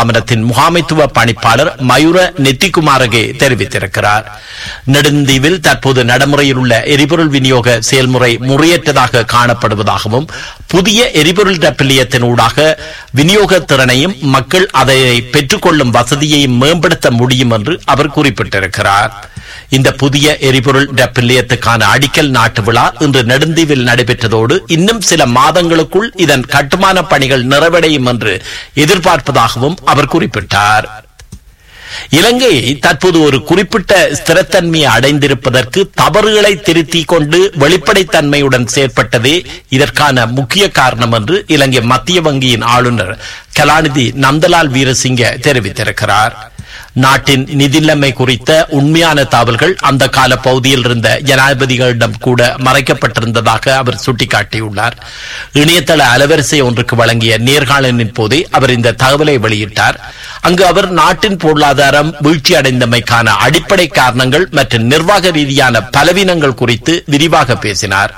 ஸ்தாபனத்தின் முகாமைத்துவ பணிப்பாளர் மயூர நெத்திகுமாரகே தெரிவித்திருக்கிறார் நெடுந்தீவில் தற்போது நடைமுறையில் உள்ள எரிபொருள் விநியோக செயல்முறை முறையற்றதாக காணப்படுவதாகவும் புதிய எரிபொருள் டப்பிலியத்தினூடாக விநியோக திறனையும் மக்கள் அதை பெற்றுக்கொள்ளும் வசதியையும் மேம்படுத்த முடியும் என்று அவர் குறிப்பிட்டிருக்கிறார் இந்த புதிய எரிபொருள் டப்பிலியத்துக்கான அடிக்கல் நாட்டு விழா இன்று நெடுந்தீவில் நடைபெற்றதோடு இன்னும் சில மாதங்களுக்குள் இதன் கட்டுமான பணிகள் நிறைவடையும் என்று எதிர்பார்ப்பதாகவும் அவர் குறிப்பிட்டார் இலங்கை தற்போது ஒரு குறிப்பிட்ட ஸ்திரத்தன்மையை அடைந்திருப்பதற்கு தவறுகளை திருத்திக் கொண்டு வெளிப்படைத்தன்மையுடன் செயற்பட்டதே இதற்கான முக்கிய காரணம் என்று இலங்கை மத்திய வங்கியின் ஆளுநர் கலாநிதி நந்தலால் வீரசிங்க தெரிவித்திருக்கிறார் நாட்டின் நிதிநிலைமை குறித்த உண்மையான தகவல்கள் அந்த கால பகுதியில் இருந்த ஜனாதிபதிகளிடம் கூட மறைக்கப்பட்டிருந்ததாக அவர் சுட்டிக்காட்டியுள்ளார் இணையதள அலவரிசை ஒன்றுக்கு வழங்கிய நேர்காணலின் போதே அவர் இந்த தகவலை வெளியிட்டார் அங்கு அவர் நாட்டின் பொருளாதாரம் வீழ்ச்சி அடைந்தமைக்கான அடிப்படை காரணங்கள் மற்றும் நிர்வாக ரீதியான பலவீனங்கள் குறித்து விரிவாக பேசினார்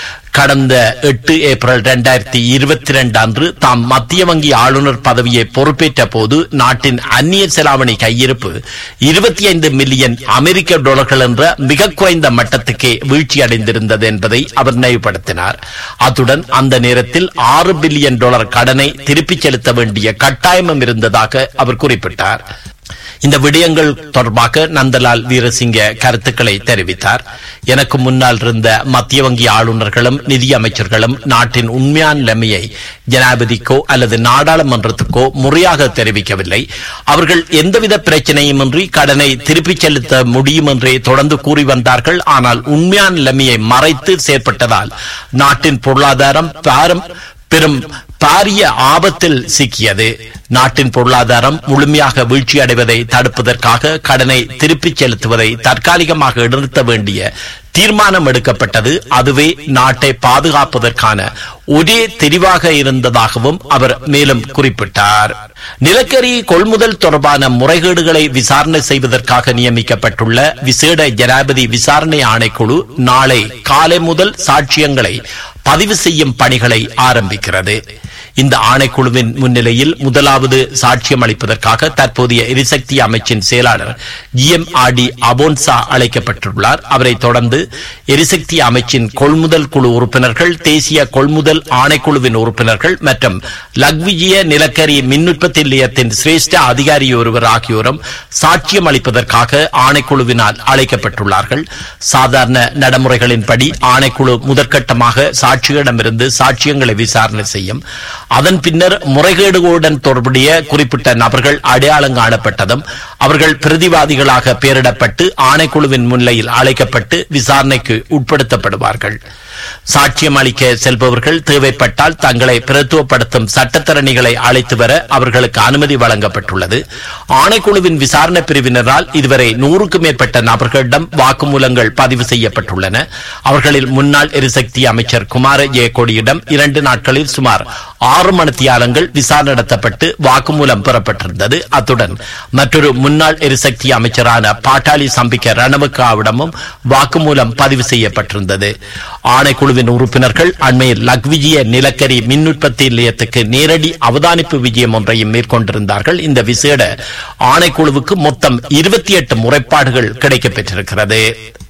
கடந்த எட்டு ஏப்ரல் இரண்டாயிரத்தி இருபத்தி ரெண்டு அன்று தாம் மத்திய வங்கி ஆளுநர் பதவியை பொறுப்பேற்ற போது நாட்டின் அந்நிய செலாவணி கையிருப்பு இருபத்தி ஐந்து மில்லியன் அமெரிக்க டாலர்கள் என்ற மிக குறைந்த மட்டத்துக்கே வீழ்ச்சியடைந்திருந்தது என்பதை அவர் நினைவுபடுத்தினார் அத்துடன் அந்த நேரத்தில் ஆறு பில்லியன் டாலர் கடனை திருப்பிச் செலுத்த வேண்டிய கட்டாயமும் இருந்ததாக அவர் குறிப்பிட்டார் இந்த விடயங்கள் தொடர்பாக நந்தலால் வீரசிங்க கருத்துக்களை தெரிவித்தார் எனக்கு முன்னால் இருந்த மத்திய வங்கி ஆளுநர்களும் நிதி அமைச்சர்களும் நாட்டின் உண்மையான நிலைமையை ஜனாதிபதிக்கோ அல்லது நாடாளுமன்றத்துக்கோ முறையாக தெரிவிக்கவில்லை அவர்கள் எந்தவித பிரச்சனையுமின்றி கடனை திருப்பிச் செலுத்த முடியும் என்றே தொடர்ந்து கூறி வந்தார்கள் ஆனால் உண்மையான நிலைமையை மறைத்து செயற்பட்டதால் நாட்டின் பொருளாதாரம் பாரம் பெரும் பாரிய ஆபத்தில் சிக்கியது நாட்டின் பொருளாதாரம் முழுமையாக வீழ்ச்சி அடைவதை தடுப்பதற்காக கடனை திருப்பிச் செலுத்துவதை தற்காலிகமாக நிறுத்த வேண்டிய தீர்மானம் எடுக்கப்பட்டது அதுவே நாட்டை பாதுகாப்பதற்கான ஒரே தெரிவாக இருந்ததாகவும் அவர் மேலும் குறிப்பிட்டார் நிலக்கரி கொள்முதல் தொடர்பான முறைகேடுகளை விசாரணை செய்வதற்காக நியமிக்கப்பட்டுள்ள விசேட ஜனாதிபதி விசாரணை ஆணைக்குழு நாளை காலை முதல் சாட்சியங்களை பதிவு செய்யும் பணிகளை ஆரம்பிக்கிறது இந்த ஆணைக்குழுவின் முன்னிலையில் முதலாவது சாட்சியம் அளிப்பதற்காக தற்போதைய எரிசக்தி அமைச்சின் செயலாளர் G M R D Aponso அழைக்கப்பட்டுள்ளார் அவரை தொடர்ந்து எரிசக்தி அமைச்சின் கொள்முதல் குழு உறுப்பினர்கள் தேசிய கொள்முதல் ஆணைக்குழுவின் உறுப்பினர்கள் மற்றும் லக்விஜிய நிலக்கரி மின் உற்பத்தி நிலையத்தின் சிரேஷ்ட அதிகாரி ஒருவர் ஆகியோரும் சாட்சியம் அளிப்பதற்காக ஆணைக்குழுவினால் அழைக்கப்பட்டுள்ளார்கள் சாதாரண நடைமுறைகளின்படி ஆணைக்குழு முதற்கட்டமாக சாட்சிகளிடமிருந்து சாட்சியங்களை விசாரணை செய்யும் அதன் பின்னர் முறைகேடுகளுடன் தொடர்புடைய குறிப்பிட்ட நபர்கள் அடையாளம் காணப்பட்டதும் அவர்கள் பிரதிவாதிகளாக பெயரிடப்பட்டு ஆணைக்குழுவின் முன்னிலையில் அழைக்கப்பட்டு விசாரணைக்கு உட்படுத்தப்படுவார்கள் சாட்சியம் அளிக்க செல்பவர்கள் தேவைப்பட்டால் தங்களை பிரத்துவப்படுத்தும் சட்டத்தரணிகளை அழைத்து வர அவர்களுக்கு அனுமதி வழங்கப்பட்டுள்ளது ஆணைக்குழுவின் விசாரணை பிரிவினரால் இதுவரை நூறுக்கும் மேற்பட்ட நபர்களிடம் வாக்குமூலங்கள் பதிவு செய்யப்பட்டுள்ளன அவர்களில் முன்னாள் எரிசக்தி அமைச்சர் குமார ஜெயக்கொடியிடம் இரண்டு நாட்களில் சுமார் ஆறு மணித்தியாலங்கள் விசாரணை நடத்தப்பட்டு வாக்குமூலம் பெறப்பட்டிருந்தது அத்துடன் மற்றொரு முன்னாள் எரிசக்தி அமைச்சரான பாட்டாளி சம்பிக்க ரணவுக்காவிடமும் வாக்குமூலம் பதிவு செய்யப்பட்டிருந்தது ஆணைக்குழுவின் உறுப்பினர்கள் அண்மையில் லக்விஜிய நிலக்கரி மின் உற்பத்தி நிலையத்துக்கு நேரடி அவதானிப்பு விஜயம் ஒன்றையும் மேற்கொண்டிருந்தார்கள் இந்த விசேட ஆணைக்குழுவுக்கு மொத்தம் இருபத்தி எட்டு முறைப்பாடுகள் கிடைக்கப்பெற்றிருக்கிறது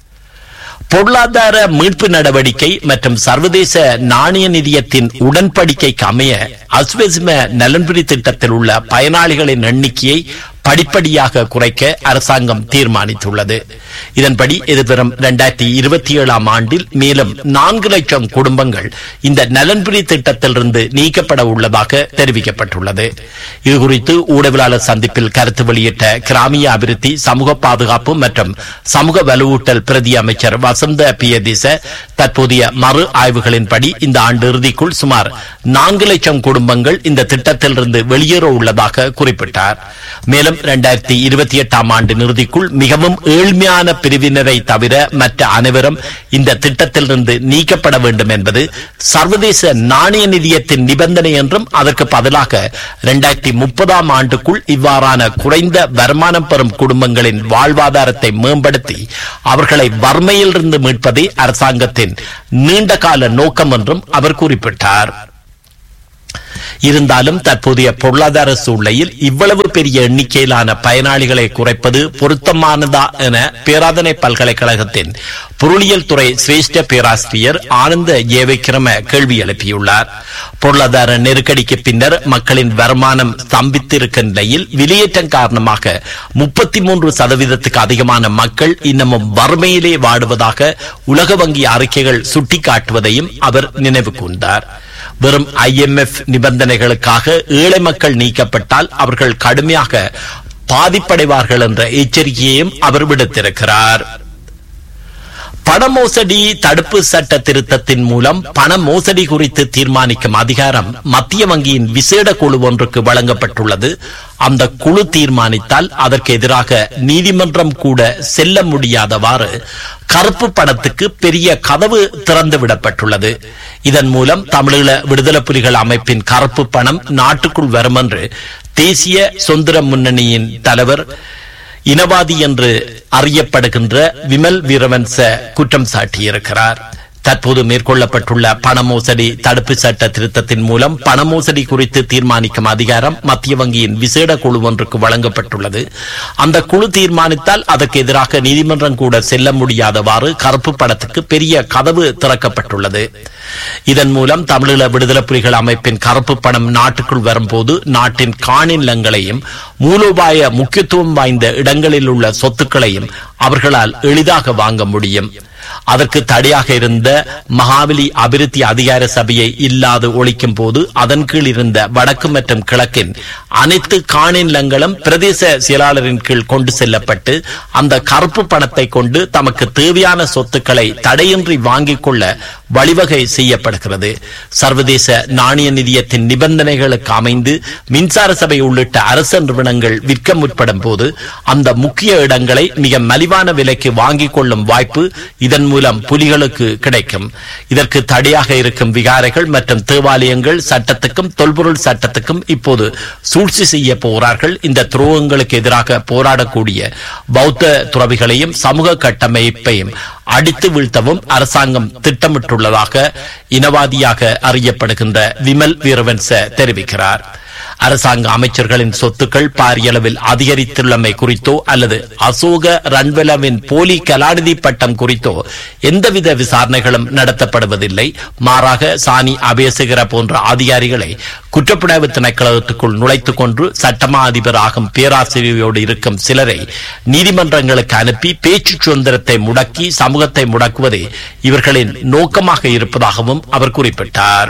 பொருளாதார மீட்பு நடவடிக்கை மற்றும் சர்வதேச நாணய நிதியத்தின் உடன்படிக்கைக்கு அமைய அஸ்வெஸ்ம நலன்புரி திட்டத்தில் உள்ள பயனாளிகளின் எண்ணிக்கையை படிப்படியாக குறைக்க அரசாங்கம் தீர்மானித்துள்ளது இதன்படி எதிர்வரும் இரண்டாயிரத்தி இருபத்தி ஏழாம் ஆண்டில் மேலும் நான்கு லட்சம் குடும்பங்கள் இந்த நலன்புரி திட்டத்திலிருந்து நீக்கப்பட உள்ளதாக தெரிவிக்கப்பட்டுள்ளது இதுகுறித்து ஊடகவியலாளர் சந்திப்பில் கருத்து வெளியிட்ட கிராமிய அபிவிருத்தி சமூக பாதுகாப்பு மற்றும் சமூக வலுவூட்டல் பிரதி அமைச்சர் வசந்த பியதிச தற்போதைய மறு ஆய்வுகளின்படி இந்த ஆண்டு இறுதிக்குள் சுமார் நான்கு லட்சம் குடும்பங்கள் இந்த திட்டத்திலிருந்து வெளியேற உள்ளதாக குறிப்பிட்டார் மேலும் இரண்டாயிரத்தி இருபத்தி எட்டாம் ஆண்டு இறுதிக்குள் மிகவும் ஏழ்மையான பிரிவினரை தவிர மற்ற அனைவரும் இந்த திட்டத்திலிருந்து நீக்கப்பட வேண்டும் என்பது சர்வதேச நாணய நிதியத்தின் நிபந்தனை என்றும் அதற்கு பதிலாக இரண்டாயிரத்தி முப்பதாம் ஆண்டுக்குள் இவ்வாறான குறைந்த வருமானம் பெறும் குடும்பங்களின் வாழ்வாதாரத்தை மேம்படுத்தி அவர்களை வறுமையிலிருந்து மீட்பதே அரசாங்கத்தின் நீண்டகால நோக்கம் என்றும் அவர் குறிப்பிட்டார் இருந்தாலும் தற்போதைய பொருளாதார சூழ்நிலையில் இவ்வளவு பெரிய எண்ணிக்கையிலான பயனாளிகளை குறைப்பது பொருத்தமானதா என பேராதனை பல்கலைக்கழகத்தின் பொருளியல் துறை சிரேஷ்ட பேராசிரியர் ஆனந்த ஜேவிக்கிரம கேள்வி எழுப்பியுள்ளார் பொருளாதார நெருக்கடிக்கு பின்னர் மக்களின் வருமானம் ஸ்தம்பித்திருக்கும் நிலையில் வெளியேற்றம் காரணமாக முப்பத்தி மூன்று சதவீதத்துக்கு அதிகமான மக்கள் இன்னமும் வறுமையிலே வாடுவதாக உலக வங்கி அறிக்கைகள் சுட்டிக்காட்டுவதையும் அவர் நினைவு கூர்ந்தார் வெறும் ஐஎம்எஃப் நிபந்தனைகளுக்காக ஏழை மக்கள் நீக்கப்பட்டால் அவர்கள் கடுமையாக பாதிப்படைவார்கள் என்ற எச்சரிக்கையையும் அவர் விடுத்திருக்கிறார் பண மோசடி தடுப்பு சட்ட திருத்தத்தின் மூலம் பண மோசடி குறித்து தீர்மானிக்கும் அதிகாரம் மத்திய வங்கியின் விசேட குழு ஒன்றுக்கு வழங்கப்பட்டுள்ளது அந்த குழு தீர்மானித்தால் அதற்கு எதிராக நீதிமன்றம் கூட செல்ல முடியாதவாறு கருப்பு பணத்துக்கு பெரிய கதவு திறந்து விடப்பட்டுள்ளது இதன் மூலம் தமிழீழ விடுதலை புலிகள் அமைப்பின் கருப்பு பணம் நாட்டுக்குள் வரும் என்று தேசிய சுதந்திர முன்னணியின் தலைவர் இனவாதி என்று அறியப்படுகின்ற விமல் வீரவன்ச குற்றம் சாட்டியிருக்கிறார் தற்போது மேற்கொள்ளப்பட்டுள்ள பண மோசடி தடுப்பு சட்ட திருத்தத்தின் மூலம் பண மோசடி குறித்து தீர்மானிக்கும் அதிகாரம் மத்திய வங்கியின் விசேட குழு ஒன்றுக்கு வழங்கப்பட்டுள்ளது அந்த குழு தீர்மானித்தால் அதற்கு எதிராக நீதிமன்றம் கூட செல்ல முடியாதவாறு கருப்பு படத்துக்கு பெரிய கதவு திறக்கப்பட்டுள்ளது இதன் மூலம் தமிழீழ விடுதலை புலிகள் அமைப்பின் கருப்பு பணம் நாட்டுக்குள் வரும்போது நாட்டின் காணிலங்களையும் மூலோபாய முக்கியத்துவம் வாய்ந்த இடங்களில் உள்ள சொத்துக்களையும் அவர்களால் எளிதாக வாங்க முடியும் அதற்கு தடையாக இருந்த மகாபலி அபிவிருத்தி அதிகார சபையை இல்லாது ஒழிக்கும் போது அதன் கீழ் இருந்த வடக்கு மற்றும் கிழக்கின் அனைத்து காணிலங்களும் பிரதேச செயலாளரின் கீழ் கொண்டு செல்லப்பட்டு அந்த கருப்பு பணத்தை கொண்டு தமக்கு தேவையான சொத்துக்களை தடையின்றி வாங்கிக் கொள்ள வழிவகை செய்யப்படுகிறது சர்வதேச நாணய நிதியத்தின் நிபந்தனைகளுக்கு அமைந்து மின்சார சபை உள்ளிட்ட அரசு நிறுவனங்கள் விற்க முற்படும் போது அந்த முக்கிய இடங்களை மிக மலிவான விலைக்கு வாங்கிக் கொள்ளும் வாய்ப்பு இதன் மூலம் புலிகளுக்கு கிடைக்கும் இதற்கு தடையாக இருக்கும் விகாரைகள் மற்றும் தேவாலயங்கள் சட்டத்துக்கும் தொல்பொருள் சட்டத்துக்கும் இப்போது சூழ்ச்சி செய்ய போகிறார்கள் இந்த துரோகங்களுக்கு எதிராக போராடக்கூடிய பௌத்த துறவிகளையும் சமூக கட்டமைப்பையும் அடித்து வீழ்த்தவும் அரசாங்கம் திட்டமிட்டுள்ளதாக இனவாதியாக அறியப்படுகின்ற விமல் வீரவன்ச தெரிவிக்கிறார் அரசாங்க அமைச்சர்களின் சொத்துக்கள் பாரியளவில் அதிகரித்துள்ளமை குறித்தோ அல்லது அசோக ரன்வெலவின் போலி கலாநிதி பட்டம் குறித்தோ எந்தவித விசாரணைகளும் நடத்தப்படுவதில்லை மாறாக சாணி அபேசகர போன்ற அதிகாரிகளை குற்றப்புலனாய்வு திணைக்களத்துக்குள் நுழைத்துக் கொண்டு சட்டமா அதிபர் ஆகும் பேராசிரியரோடு இருக்கும் சிலரை நீதிமன்றங்களுக்கு அனுப்பி பேச்சு சுதந்திரத்தை முடக்கி சமூகத்தை முடக்குவதே இவர்களின் நோக்கமாக இருப்பதாகவும் அவர் குறிப்பிட்டார்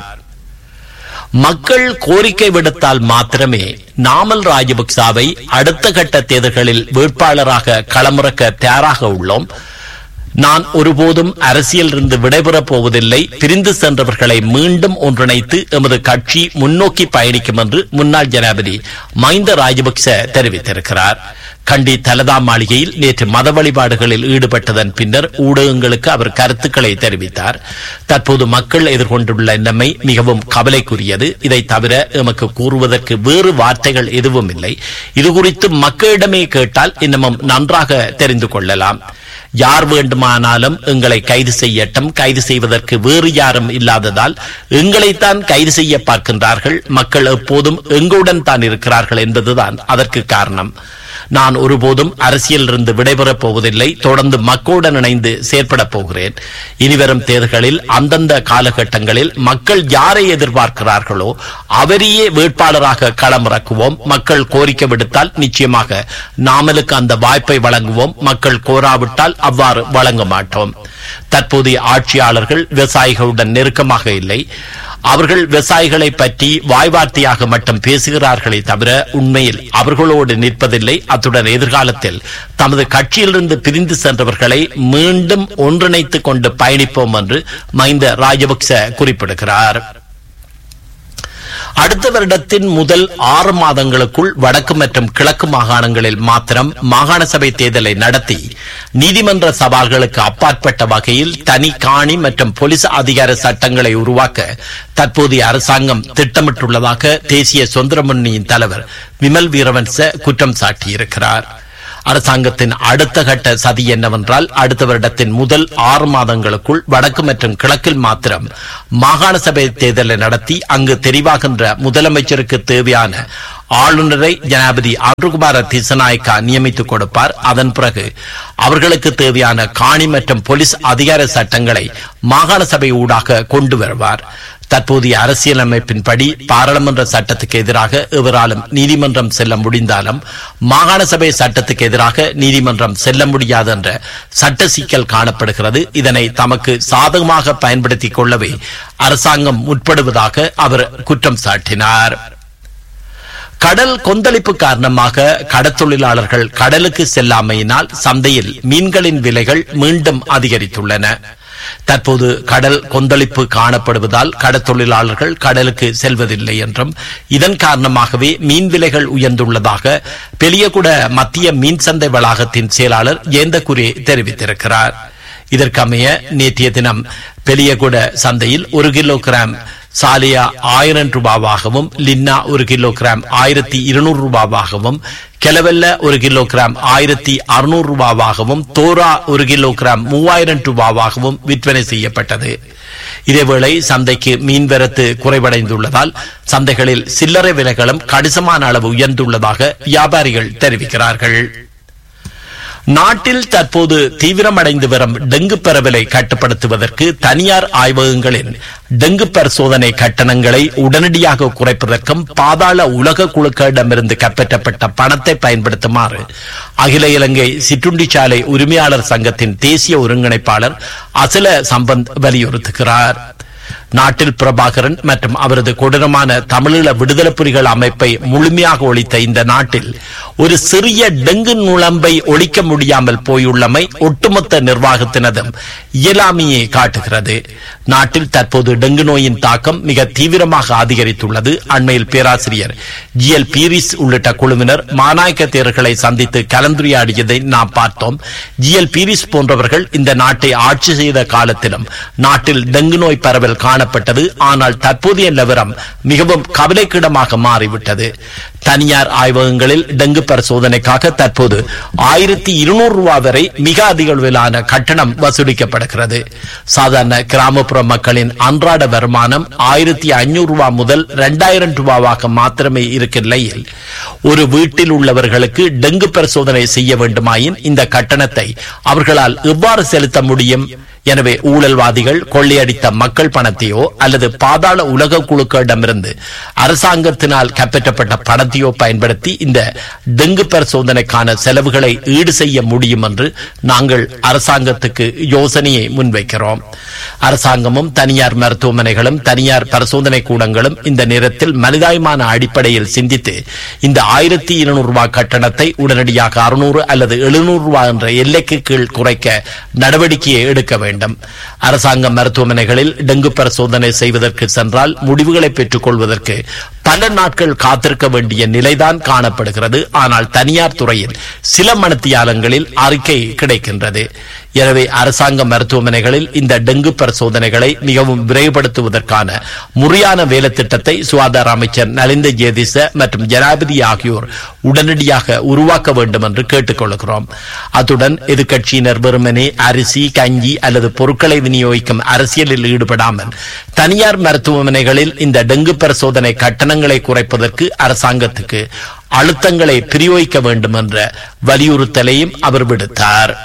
மக்கள் கோரிக்கை விடுத்தால் மாத்திரமே நாமல் ராஜபக்சாவை அடுத்த கட்ட தேர்தல்களில் வேட்பாளராக களமிறக்க தயாராக உள்ளோம் நான் ஒருபோதும் அரசியலிருந்து விடைபெறப் போவதில்லை பிரிந்து சென்றவர்களை மீண்டும் ஒன்றிணைத்து எமது கட்சி முன்னோக்கி பயணிக்கும் என்று முன்னாள் ஜனாதிபதி மஹிந்த ராஜபக்ச தெரிவித்திருக்கிறார் கண்டி தலதா மாளிகையில் நேற்று மத வழிபாடுகளில் ஈடுபட்டதன் பின்னர் ஊடகங்களுக்கு அவர் கருத்துக்களை தெரிவித்தார் தற்போது மக்கள் எதிர்கொண்டுள்ள நிலைமை மிகவும் கவலைக்குரியது இதை தவிர எமக்கு கூறுவதற்கு வேறு வார்த்தைகள் எதுவும் இல்லை இது குறித்து மக்களிடமே கேட்டால் இன்னமும் நன்றாக தெரிந்து கொள்ளலாம் யார் வேண்டுமானாலும் எங்களை கைது செய்யட்டும் கைது செய்வதற்கு வேறு யாரும் இல்லாததால் எங்களைத்தான் கைது செய்ய பார்க்கின்றார்கள் மக்கள் எப்போதும் எங்களுடன் தான் இருக்கிறார்கள் என்பதுதான் அதற்கு காரணம் நான் ஒருபோதும் அரசியலிருந்து விடைபெறப் போவதில்லை தொடர்ந்து மக்களுடன் இணைந்து செயற்படப் போகிறேன் இனிவரும் தேர்தல்களில் அந்தந்த காலகட்டங்களில் மக்கள் யாரை எதிர்பார்க்கிறார்களோ அவரையே வேட்பாளராக களமிறக்குவோம் மக்கள் கோரிக்கை விடுத்தால் நிச்சயமாக நாமலுக்கு அந்த வாய்ப்பை வழங்குவோம் மக்கள் கோராவிட்டால் அவ்வாறு வழங்க மாட்டோம் தற்போதைய ஆட்சியாளர்கள் விவசாயிகளுடன் நெருக்கமாக இல்லை அவர்கள் விவசாயிகளை பற்றி வாய்வார்த்தையாக மட்டும் பேசுகிறார்களே தவிர உண்மையில் அவர்களோடு நிற்பதில்லை அத்துடன் எதிர்காலத்தில் தமது கட்சியிலிருந்து பிரிந்து சென்றவர்களை மீண்டும் ஒன்றிணைத்துக் கொண்டு பயணிப்போம் என்று மஹிந்த ராஜபக்ச குறிப்பிடுகிறார் அடுத்த வருடத்தின் முதல் ஆறு மாதங்களுக்குள் வடக்கு மற்றும் கிழக்கு மாகாணங்களில் மாத்திரம் மாகாண சபை தேர்தலை நடத்தி நீதிமன்ற சவால்களுக்கு அப்பாற்பட்ட வகையில் தனி காணி மற்றும் போலீஸ் அதிகார சட்டங்களை உருவாக்க தற்போதைய அரசாங்கம் திட்டமிட்டுள்ளதாக தேசிய சுதந்திர முன்னணியின் தலைவர் விமல் வீரவன்ச குற்றம் சாட்டியிருக்கிறார் அரசாங்கத்தின் அடுத்த கட்ட சதி என்னவென்றால் அடுத்த வருடத்தின் முதல் ஆறு மாதங்களுக்குள் வடக்கு மற்றும் கிழக்கில் மாத்திரம் மாகாண சபை தேர்தலை நடத்தி அங்கு தெரிவாகின்ற முதலமைச்சருக்கு தேவையான ஆளுநரை ஜனாபதி ஆண்டுகுமார திசநாயக்கா நியமித்துக் கொடுப்பார் அதன் பிறகு அவர்களுக்கு தேவையான காணி மற்றும் போலீஸ் அதிகார சட்டங்களை மாகாண சபை ஊடாக கொண்டு வருவார் தற்போதைய அரசியலமைப்பின்படி பாராளுமன்ற சட்டத்துக்கு எதிராக எவராலும் நீதிமன்றம் செல்ல முடிந்தாலும் மாகாண சபை சட்டத்துக்கு எதிராக நீதிமன்றம் செல்ல முடியாது என்ற சட்ட சிக்கல் காணப்படுகிறது இதனை தமக்கு சாதகமாக பயன்படுத்திக் கொள்ளவே அரசாங்கம் முற்படுவதாக அவர் குற்றம் சாட்டினார் கடல் கொந்தளிப்பு காரணமாக கடத்தொழிலாளர்கள் கடலுக்கு செல்லாமையினால் சந்தையில் மீன்களின் விலைகள் மீண்டும் அதிகரித்துள்ளன தற்போது கடல் கொந்தளிப்பு காணப்படுவதால் கடத்தொழிலாளர்கள் கடலுக்கு செல்வதில்லை என்றும் இதன் காரணமாகவே மீன் விலைகள் உயர்ந்துள்ளதாக பெரியகுட மத்திய மீன் சந்தை வளாகத்தின் செயலாளர் ஜெயந்தகுரே தெரிவித்திருக்கிறார் இதற்கமைய நேற்றைய தினம் பெரியகுட சந்தையில் ஒரு கிலோகிராம் சாலியா ஆயிரம் ரூபாவாகவும் லின்னா ஒரு கிலோகிராம் ஆயிரத்தி இருநூறு ரூபாவாகவும் கெலவெல்ல ஒரு கிலோகிராம் ஆயிரத்தி அறுநூறு ரூபாவாகவும் தோரா ஒரு கிலோகிராம் மூவாயிரம் ரூபாவாகவும் விற்பனை செய்யப்பட்டது இதேவேளை சந்தைக்கு மீன்வரத்து குறைவடைந்துள்ளதால் சந்தைகளில் சில்லறை விலைகளும் கணிசமான அளவு உயர்ந்துள்ளதாக வியாபாரிகள் தெரிவிக்கிறார்கள் நாட்டில் தற்போது தீவிரமடைந்து வரும் டெங்கு பரவலை கட்டுப்படுத்துவதற்கு தனியார் ஆய்வகங்களின் டெங்கு பரிசோதனை கட்டணங்களை உடனடியாக குறைப்பதற்கும் பாதாள உலக குழுக்களிடமிருந்து கைப்பற்றப்பட்ட பணத்தை பயன்படுத்துமாறு அகில இலங்கை சிற்றுண்டிச்சாலை உரிமையாளர் சங்கத்தின் தேசிய ஒருங்கிணைப்பாளர் அசல சம்பந்த் வலியுறுத்துகிறார் நாட்டில் பிரபாகரன் மற்றும் அவரது கொடூரமான தமிழீழ விடுதலை புலிகள் அமைப்பை முழுமையாக ஒழித்த இந்த நாட்டில் ஒரு சிறிய டெங்கு நுழம்பை ஒழிக்க முடியாமல் போயுள்ளமை ஒட்டுமொத்த நிர்வாகத்தினதும் இயலாமையை காட்டுகிறது நாட்டில் தற்போது டெங்கு நோயின் தாக்கம் மிக தீவிரமாக அதிகரித்துள்ளது அண்மையில் பேராசிரியர் ஜி எல் பீரிஸ் உள்ளிட்ட குழுவினர் மாநாயக்க தேர்களை சந்தித்து கலந்துரையாடியதை நாம் பார்த்தோம் ஜி எல் பீரிஸ் போன்றவர்கள் இந்த நாட்டை ஆட்சி செய்த காலத்திலும் நாட்டில் டெங்கு நோய் பரவல் காணப்பட்டது ஆனால் தற்போதைய நிலவரம் மிகவும் கவலைக்கிடமாக மாறிவிட்டது தனியார் ஆய்வகங்களில் டெங்கு பரிசோதனைக்காக தற்போது ஆயிரத்தி இருநூறு ரூபாய் வரை மிக அதிக அளவிலான கட்டணம் வசூலிக்கப்படுகிறது சாதாரண கிராமப்புற மக்களின் அன்றாட வருமானம் ஆயிரத்தி ஐநூறு ரூபாய் முதல் இரண்டாயிரம் ரூபாவாக மாத்திரமே இருக்க நிலையில் ஒரு வீட்டில் உள்ளவர்களுக்கு டெங்கு பரிசோதனை செய்ய வேண்டுமாயின் இந்த கட்டணத்தை அவர்களால் எவ்வாறு செலுத்த முடியும் எனவே ஊழல்வாதிகள் கொள்ளையடித்த மக்கள் பணத்தையோ அல்லது பாதாள உலக குழுக்களிடமிருந்து அரசாங்கத்தினால் கைப்பற்றப்பட்ட பணத்தையோ பயன்படுத்தி இந்த டெங்கு பரிசோதனைக்கான செலவுகளை ஈடு செய்ய முடியும் என்று நாங்கள் அரசாங்கத்துக்கு யோசனையை முன்வைக்கிறோம் அரசாங்கமும் தனியார் மருத்துவமனைகளும் தனியார் பரிசோதனை கூடங்களும் இந்த நேரத்தில் மனிதாயமான அடிப்படையில் சிந்தித்து இந்த ஆயிரத்தி இருநூறு ரூபாய் கட்டணத்தை உடனடியாக அறுநூறு அல்லது எழுநூறு ரூபாய் என்ற எல்லைக்கு கீழ் குறைக்க நடவடிக்கையை எடுக்க வேண்டும் அரசாங்க மருத்துவமனைகளில் டெங்கு பரிசோதனை செய்வதற்கு சென்றால் முடிவுகளை பெற்றுக் கொள்வதற்கு பல நாட்கள் காத்திருக்க வேண்டிய நிலைதான் காணப்படுகிறது ஆனால் தனியார் துறையில் சில மணித்தியாலங்களில் அறிக்கை கிடைக்கின்றது எனவே அரசாங்க மருத்துவமனைகளில் இந்த டெங்கு பரிசோதனைகளை மிகவும் விரைவுபடுத்துவதற்கான முறையான வேலை திட்டத்தை சுகாதார அமைச்சர் நலிந்த ஜேதிச மற்றும் ஜனாதிபதி ஆகியோர் உடனடியாக உருவாக்க வேண்டும் என்று கேட்டுக்கொள்கிறோம் அத்துடன் எதிர்க்கட்சியினர் வெறுமனே அரிசி கஞ்சி அல்லது பொருட்களை விநியோகிக்கும் அரசியலில் ஈடுபடாமல் தனியார் மருத்துவமனைகளில் இந்த டெங்கு பரிசோதனை கட்டணங்களை குறைப்பதற்கு அரசாங்கத்துக்கு அழுத்தங்களை பிரயோகிக்க வேண்டும் என்ற வலியுறுத்தலையும் அவர் விடுத்தார்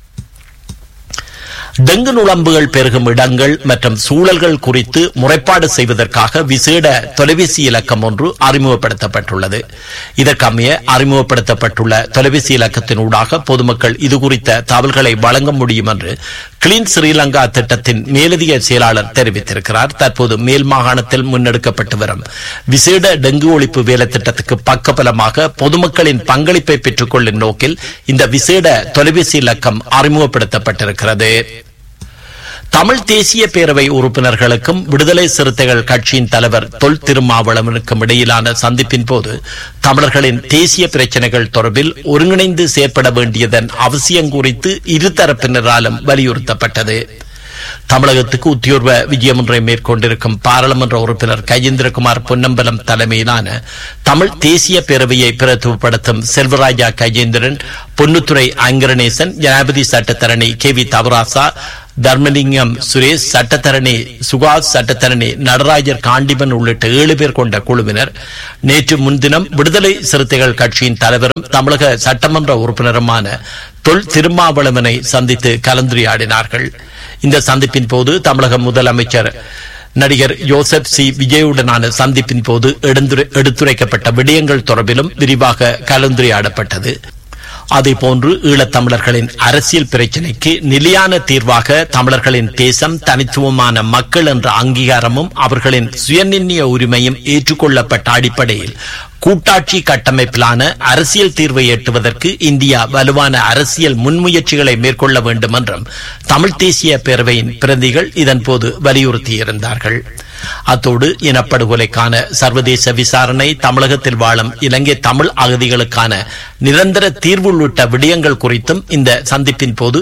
டெங்கு நுழம்புகள் பெருகும் இடங்கள் மற்றும் சூழல்கள் குறித்து முறைப்பாடு செய்வதற்காக விசேட தொலைபேசி இலக்கம் ஒன்று அறிமுகப்படுத்தப்பட்டுள்ளது இதற்கமைய அறிமுகப்படுத்தப்பட்டுள்ள தொலைபேசி இலக்கத்தினூடாக பொதுமக்கள் இது குறித்த தகவல்களை வழங்க முடியும் என்று கிளீன் ஸ்ரீலங்கா திட்டத்தின் மேலதிக செயலாளர் தெரிவித்திருக்கிறார் தற்போது மேல் மாகாணத்தில் முன்னெடுக்கப்பட்டு வரும் விசேட டெங்கு ஒழிப்பு வேலை திட்டத்துக்கு பக்கபலமாக பொதுமக்களின் பங்களிப்பை பெற்றுக் கொள்ளும் நோக்கில் இந்த விசேட தொலைபேசி இலக்கம் அறிமுகப்படுத்தப்பட்டிருக்கிறது தமிழ் தேசிய பேரவை உறுப்பினர்களுக்கும் விடுதலை சிறுத்தைகள் கட்சியின் தலைவர் தொல் திருமாவளவனுக்கும் இடையிலான சந்திப்பின் போது தமிழர்களின் தேசிய பிரச்சினைகள் தொடர்பில் ஒருங்கிணைந்து செயற்பட வேண்டியதன் அவசியம் குறித்து இருதரப்பினராலும் வலியுறுத்தப்பட்டது தமிழகத்துக்கு உத்தியோர்வ விஜயம் ஒன்றை மேற்கொண்டிருக்கும் பாராளுமன்ற உறுப்பினர் கஜேந்திரகுமார் பொன்னம்பலம் தலைமையிலான தமிழ் தேசிய பேரவையை பிரதிபடுத்தும் செல்வராஜா கஜேந்திரன் பொன்னுத்துறை அங்கரணேசன் ஜனாபதி சட்டத்தரணி கே வி தவராசா தர்மலிங்கம் சுரேஷ் சட்டத்தரணி சுகாஸ் சட்டத்தரணி நடராஜர் காண்டிபன் உள்ளிட்ட ஏழு பேர் கொண்ட குழுவினர் நேற்று முன்தினம் விடுதலை சிறுத்தைகள் கட்சியின் தலைவரும் தமிழக சட்டமன்ற உறுப்பினருமான தொல் திருமாவளவனை சந்தித்து கலந்துரையாடினார்கள் இந்த சந்திப்பின் போது தமிழக முதலமைச்சர் நடிகர் யோசப் சி விஜயுடனான சந்திப்பின் போது எடுத்துரைக்கப்பட்ட விடயங்கள் தொடர்பிலும் விரிவாக கலந்துரையாடப்பட்டது அதேபோன்று ஈழத்தமிழர்களின் அரசியல் பிரச்சினைக்கு நிலையான தீர்வாக தமிழர்களின் தேசம் தனித்துவமான மக்கள் என்ற அங்கீகாரமும் அவர்களின் சுயநிர்ணய உரிமையும் ஏற்றுக்கொள்ளப்பட்ட அடிப்படையில் கூட்டாட்சி கட்டமைப்பிலான அரசியல் தீர்வை எட்டுவதற்கு இந்தியா வலுவான அரசியல் முன்முயற்சிகளை மேற்கொள்ள வேண்டும் என்றும் தமிழ் தேசிய பேரவையின் பிரதிகள் இதன்போது வலியுறுத்தியிருந்தார்கள் அத்தோடு இனப்படுகொலைக்கான சர்வதேச விசாரணை தமிழகத்தில் வாழும் இலங்கை தமிழ் அகதிகளுக்கான நிரந்தர தீர்வு உள்ளிட்ட விடயங்கள் குறித்தும் இந்த சந்திப்பின் போது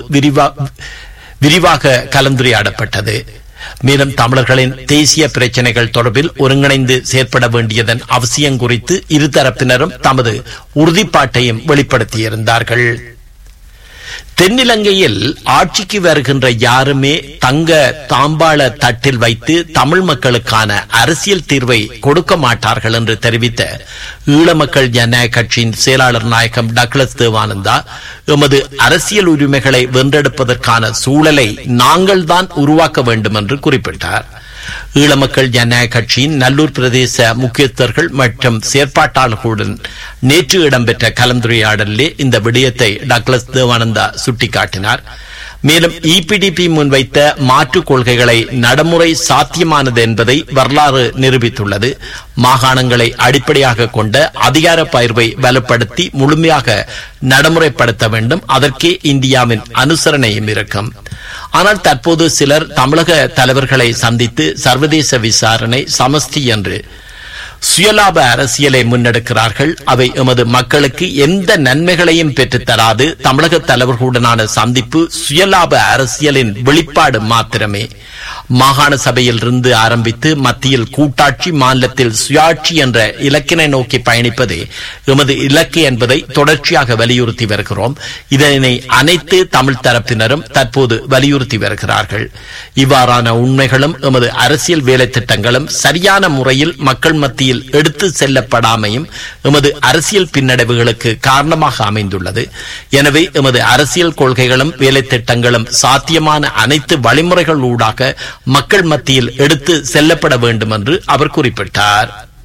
விரிவாக கலந்துரையாடப்பட்டது மேலும் தமிழர்களின் தேசிய பிரச்சினைகள் தொடர்பில் ஒருங்கிணைந்து செயற்பட வேண்டியதன் அவசியம் குறித்து இருதரப்பினரும் தமது உறுதிப்பாட்டையும் வெளிப்படுத்தியிருந்தார்கள் தென்னிலங்கையில் ஆட்சிக்கு வருகின்ற யாருமே தங்க தாம்பாள தட்டில் வைத்து தமிழ் மக்களுக்கான அரசியல் தீர்வை கொடுக்க மாட்டார்கள் என்று தெரிவித்த ஈழ மக்கள் ஜனநாயக கட்சியின் செயலாளர் நாயகம் டக்ளஸ் தேவானந்தா எமது அரசியல் உரிமைகளை வென்றெடுப்பதற்கான சூழலை நாங்கள் தான் உருவாக்க வேண்டும் என்று குறிப்பிட்டார் ஈழ மக்கள் ஜனநாயக கட்சியின் நல்லூர் பிரதேச முக்கியஸ்தர்கள் மற்றும் செயற்பாட்டாளர்களுடன் நேற்று இடம்பெற்ற கலந்துரையாடலிலே இந்த விடயத்தை டக்ளஸ் தேவானந்தா சுட்டிக்காட்டினார் மேலும் இபிடிபி முன்வைத்த மாற்றுக் கொள்கைகளை நடைமுறை சாத்தியமானது என்பதை வரலாறு நிரூபித்துள்ளது மாகாணங்களை அடிப்படையாக கொண்ட அதிகார பயிர்வை வலுப்படுத்தி முழுமையாக நடைமுறைப்படுத்த வேண்டும் அதற்கே இந்தியாவின் அனுசரணையும் இருக்கும் ஆனால் தற்போது சிலர் தமிழக தலைவர்களை சந்தித்து சர்வதேச விசாரணை சமஸ்தி என்று சுயலாப அரசியலை முன்னெடுக்கிறார்கள் அவை எமது மக்களுக்கு எந்த நன்மைகளையும் பெற்றுத்தராது தமிழக தலைவர்களுடனான சந்திப்பு சுயலாப அரசியலின் வெளிப்பாடு மாத்திரமே மாகாண சபையில் இருந்து ஆரம்பித்து மத்தியில் கூட்டாட்சி மாநிலத்தில் சுயாட்சி என்ற இலக்கினை நோக்கி பயணிப்பதே எமது இலக்கு என்பதை தொடர்ச்சியாக வலியுறுத்தி வருகிறோம் இதனை அனைத்து தமிழ் தரப்பினரும் தற்போது வலியுறுத்தி வருகிறார்கள் இவ்வாறான உண்மைகளும் எமது அரசியல் வேலை திட்டங்களும் சரியான முறையில் மக்கள் மத்தியில் எடுத்து செல்லப்படாமையும் எமது அரசியல் பின்னடைவுகளுக்கு காரணமாக அமைந்துள்ளது எனவே எமது அரசியல் கொள்கைகளும் வேலை திட்டங்களும் சாத்தியமான அனைத்து வழிமுறைகள் ஊடாக மக்கள் மத்தியில் எடுத்து செல்லப்பட வேண்டும் என்று அவர் குறிப்பிட்டார்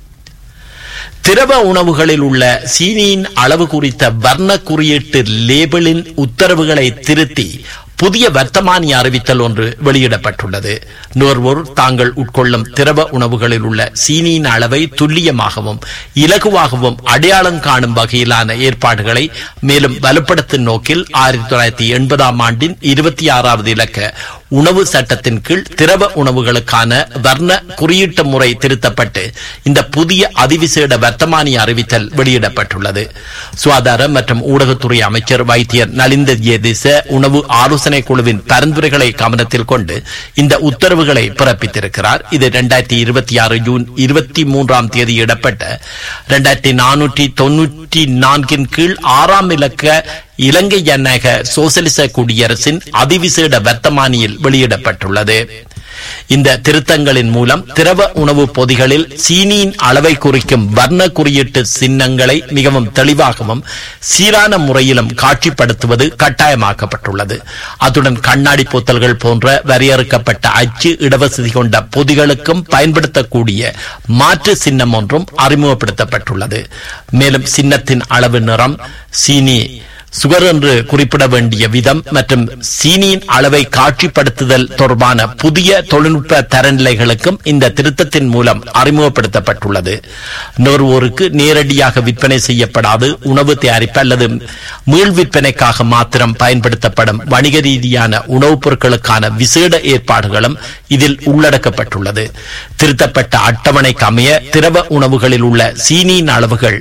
திரவ உணவுகளில் உள்ள சீனியின் அளவு குறித்த வர்ண குறியீட்டு லேபிளின் உத்தரவுகளை திருத்தி புதிய வர்த்தமானி அறிவித்தல் ஒன்று வெளியிடப்பட்டுள்ளது நுகர்வோர் தாங்கள் உட்கொள்ளும் திரவ உணவுகளில் உள்ள சீனியின் அளவை துல்லியமாகவும் இலகுவாகவும் அடையாளம் காணும் வகையிலான ஏற்பாடுகளை மேலும் வலுப்படுத்தும் நோக்கில் ஆயிரத்தி தொள்ளாயிரத்தி எண்பதாம் ஆண்டின் இருபத்தி ஆறாவது இலக்க உணவு சட்டத்தின் கீழ் திரவ உணவுகளுக்கான வர்ண குறியீட்டு முறை திருத்தப்பட்டு இந்த புதிய அதிவிசேட வர்த்தமானி அறிவித்தல் வெளியிடப்பட்டுள்ளது சுகாதார மற்றும் ஊடகத்துறை அமைச்சர் வைத்தியர் நலிந்த ஜேதிச உணவு ஆலோசனை குழுவின் பரிந்துரைகளை கவனத்தில் கொண்டு இந்த உத்தரவுகளை பிறப்பித்திருக்கிறார் இது இரண்டாயிரத்தி இருபத்தி ஆறு ஜூன் இருபத்தி மூன்றாம் தேதி இடப்பட்ட இரண்டாயிரத்தி நானூற்றி தொன்னூற்றி நான்கின் கீழ் ஆறாம் இலக்க இலங்கை ஜனநாயக சோசலிச குடியரசின் அதிவிசேட வர்த்தமானியில் வெளியிடப்பட்டுள்ளது இந்த திருத்தங்களின் மூலம் திரவ உணவு பொதிகளில் சீனியின் அளவை குறிக்கும் வர்ண குறியீட்டு சின்னங்களை மிகவும் தெளிவாகவும் சீரான முறையிலும் காட்சிப்படுத்துவது கட்டாயமாக்கப்பட்டுள்ளது அத்துடன் கண்ணாடி போத்தல்கள் போன்ற வரையறுக்கப்பட்ட அச்சு இடவசதி கொண்ட பொதிகளுக்கும் பயன்படுத்தக்கூடிய மாற்று சின்னம் ஒன்றும் அறிமுகப்படுத்தப்பட்டுள்ளது மேலும் சின்னத்தின் அளவு நிறம் சீனி சுகர் என்று குறிப்பிட வேண்டிய விதம் மற்றும் சீனியின் அளவை காட்சிப்படுத்துதல் தொடர்பான புதிய தொழில்நுட்ப தரநிலைகளுக்கும் இந்த திருத்தத்தின் மூலம் அறிமுகப்படுத்தப்பட்டுள்ளது நுகர்வோருக்கு நேரடியாக விற்பனை செய்யப்படாது உணவு தயாரிப்பு அல்லது மீள் விற்பனைக்காக மாத்திரம் பயன்படுத்தப்படும் வணிக ரீதியான உணவுப் பொருட்களுக்கான விசேட ஏற்பாடுகளும் இதில் உள்ளடக்கப்பட்டுள்ளது திருத்தப்பட்ட அட்டவணைக்கு அமைய திரவ உணவுகளில் உள்ள சீனியின் அளவுகள்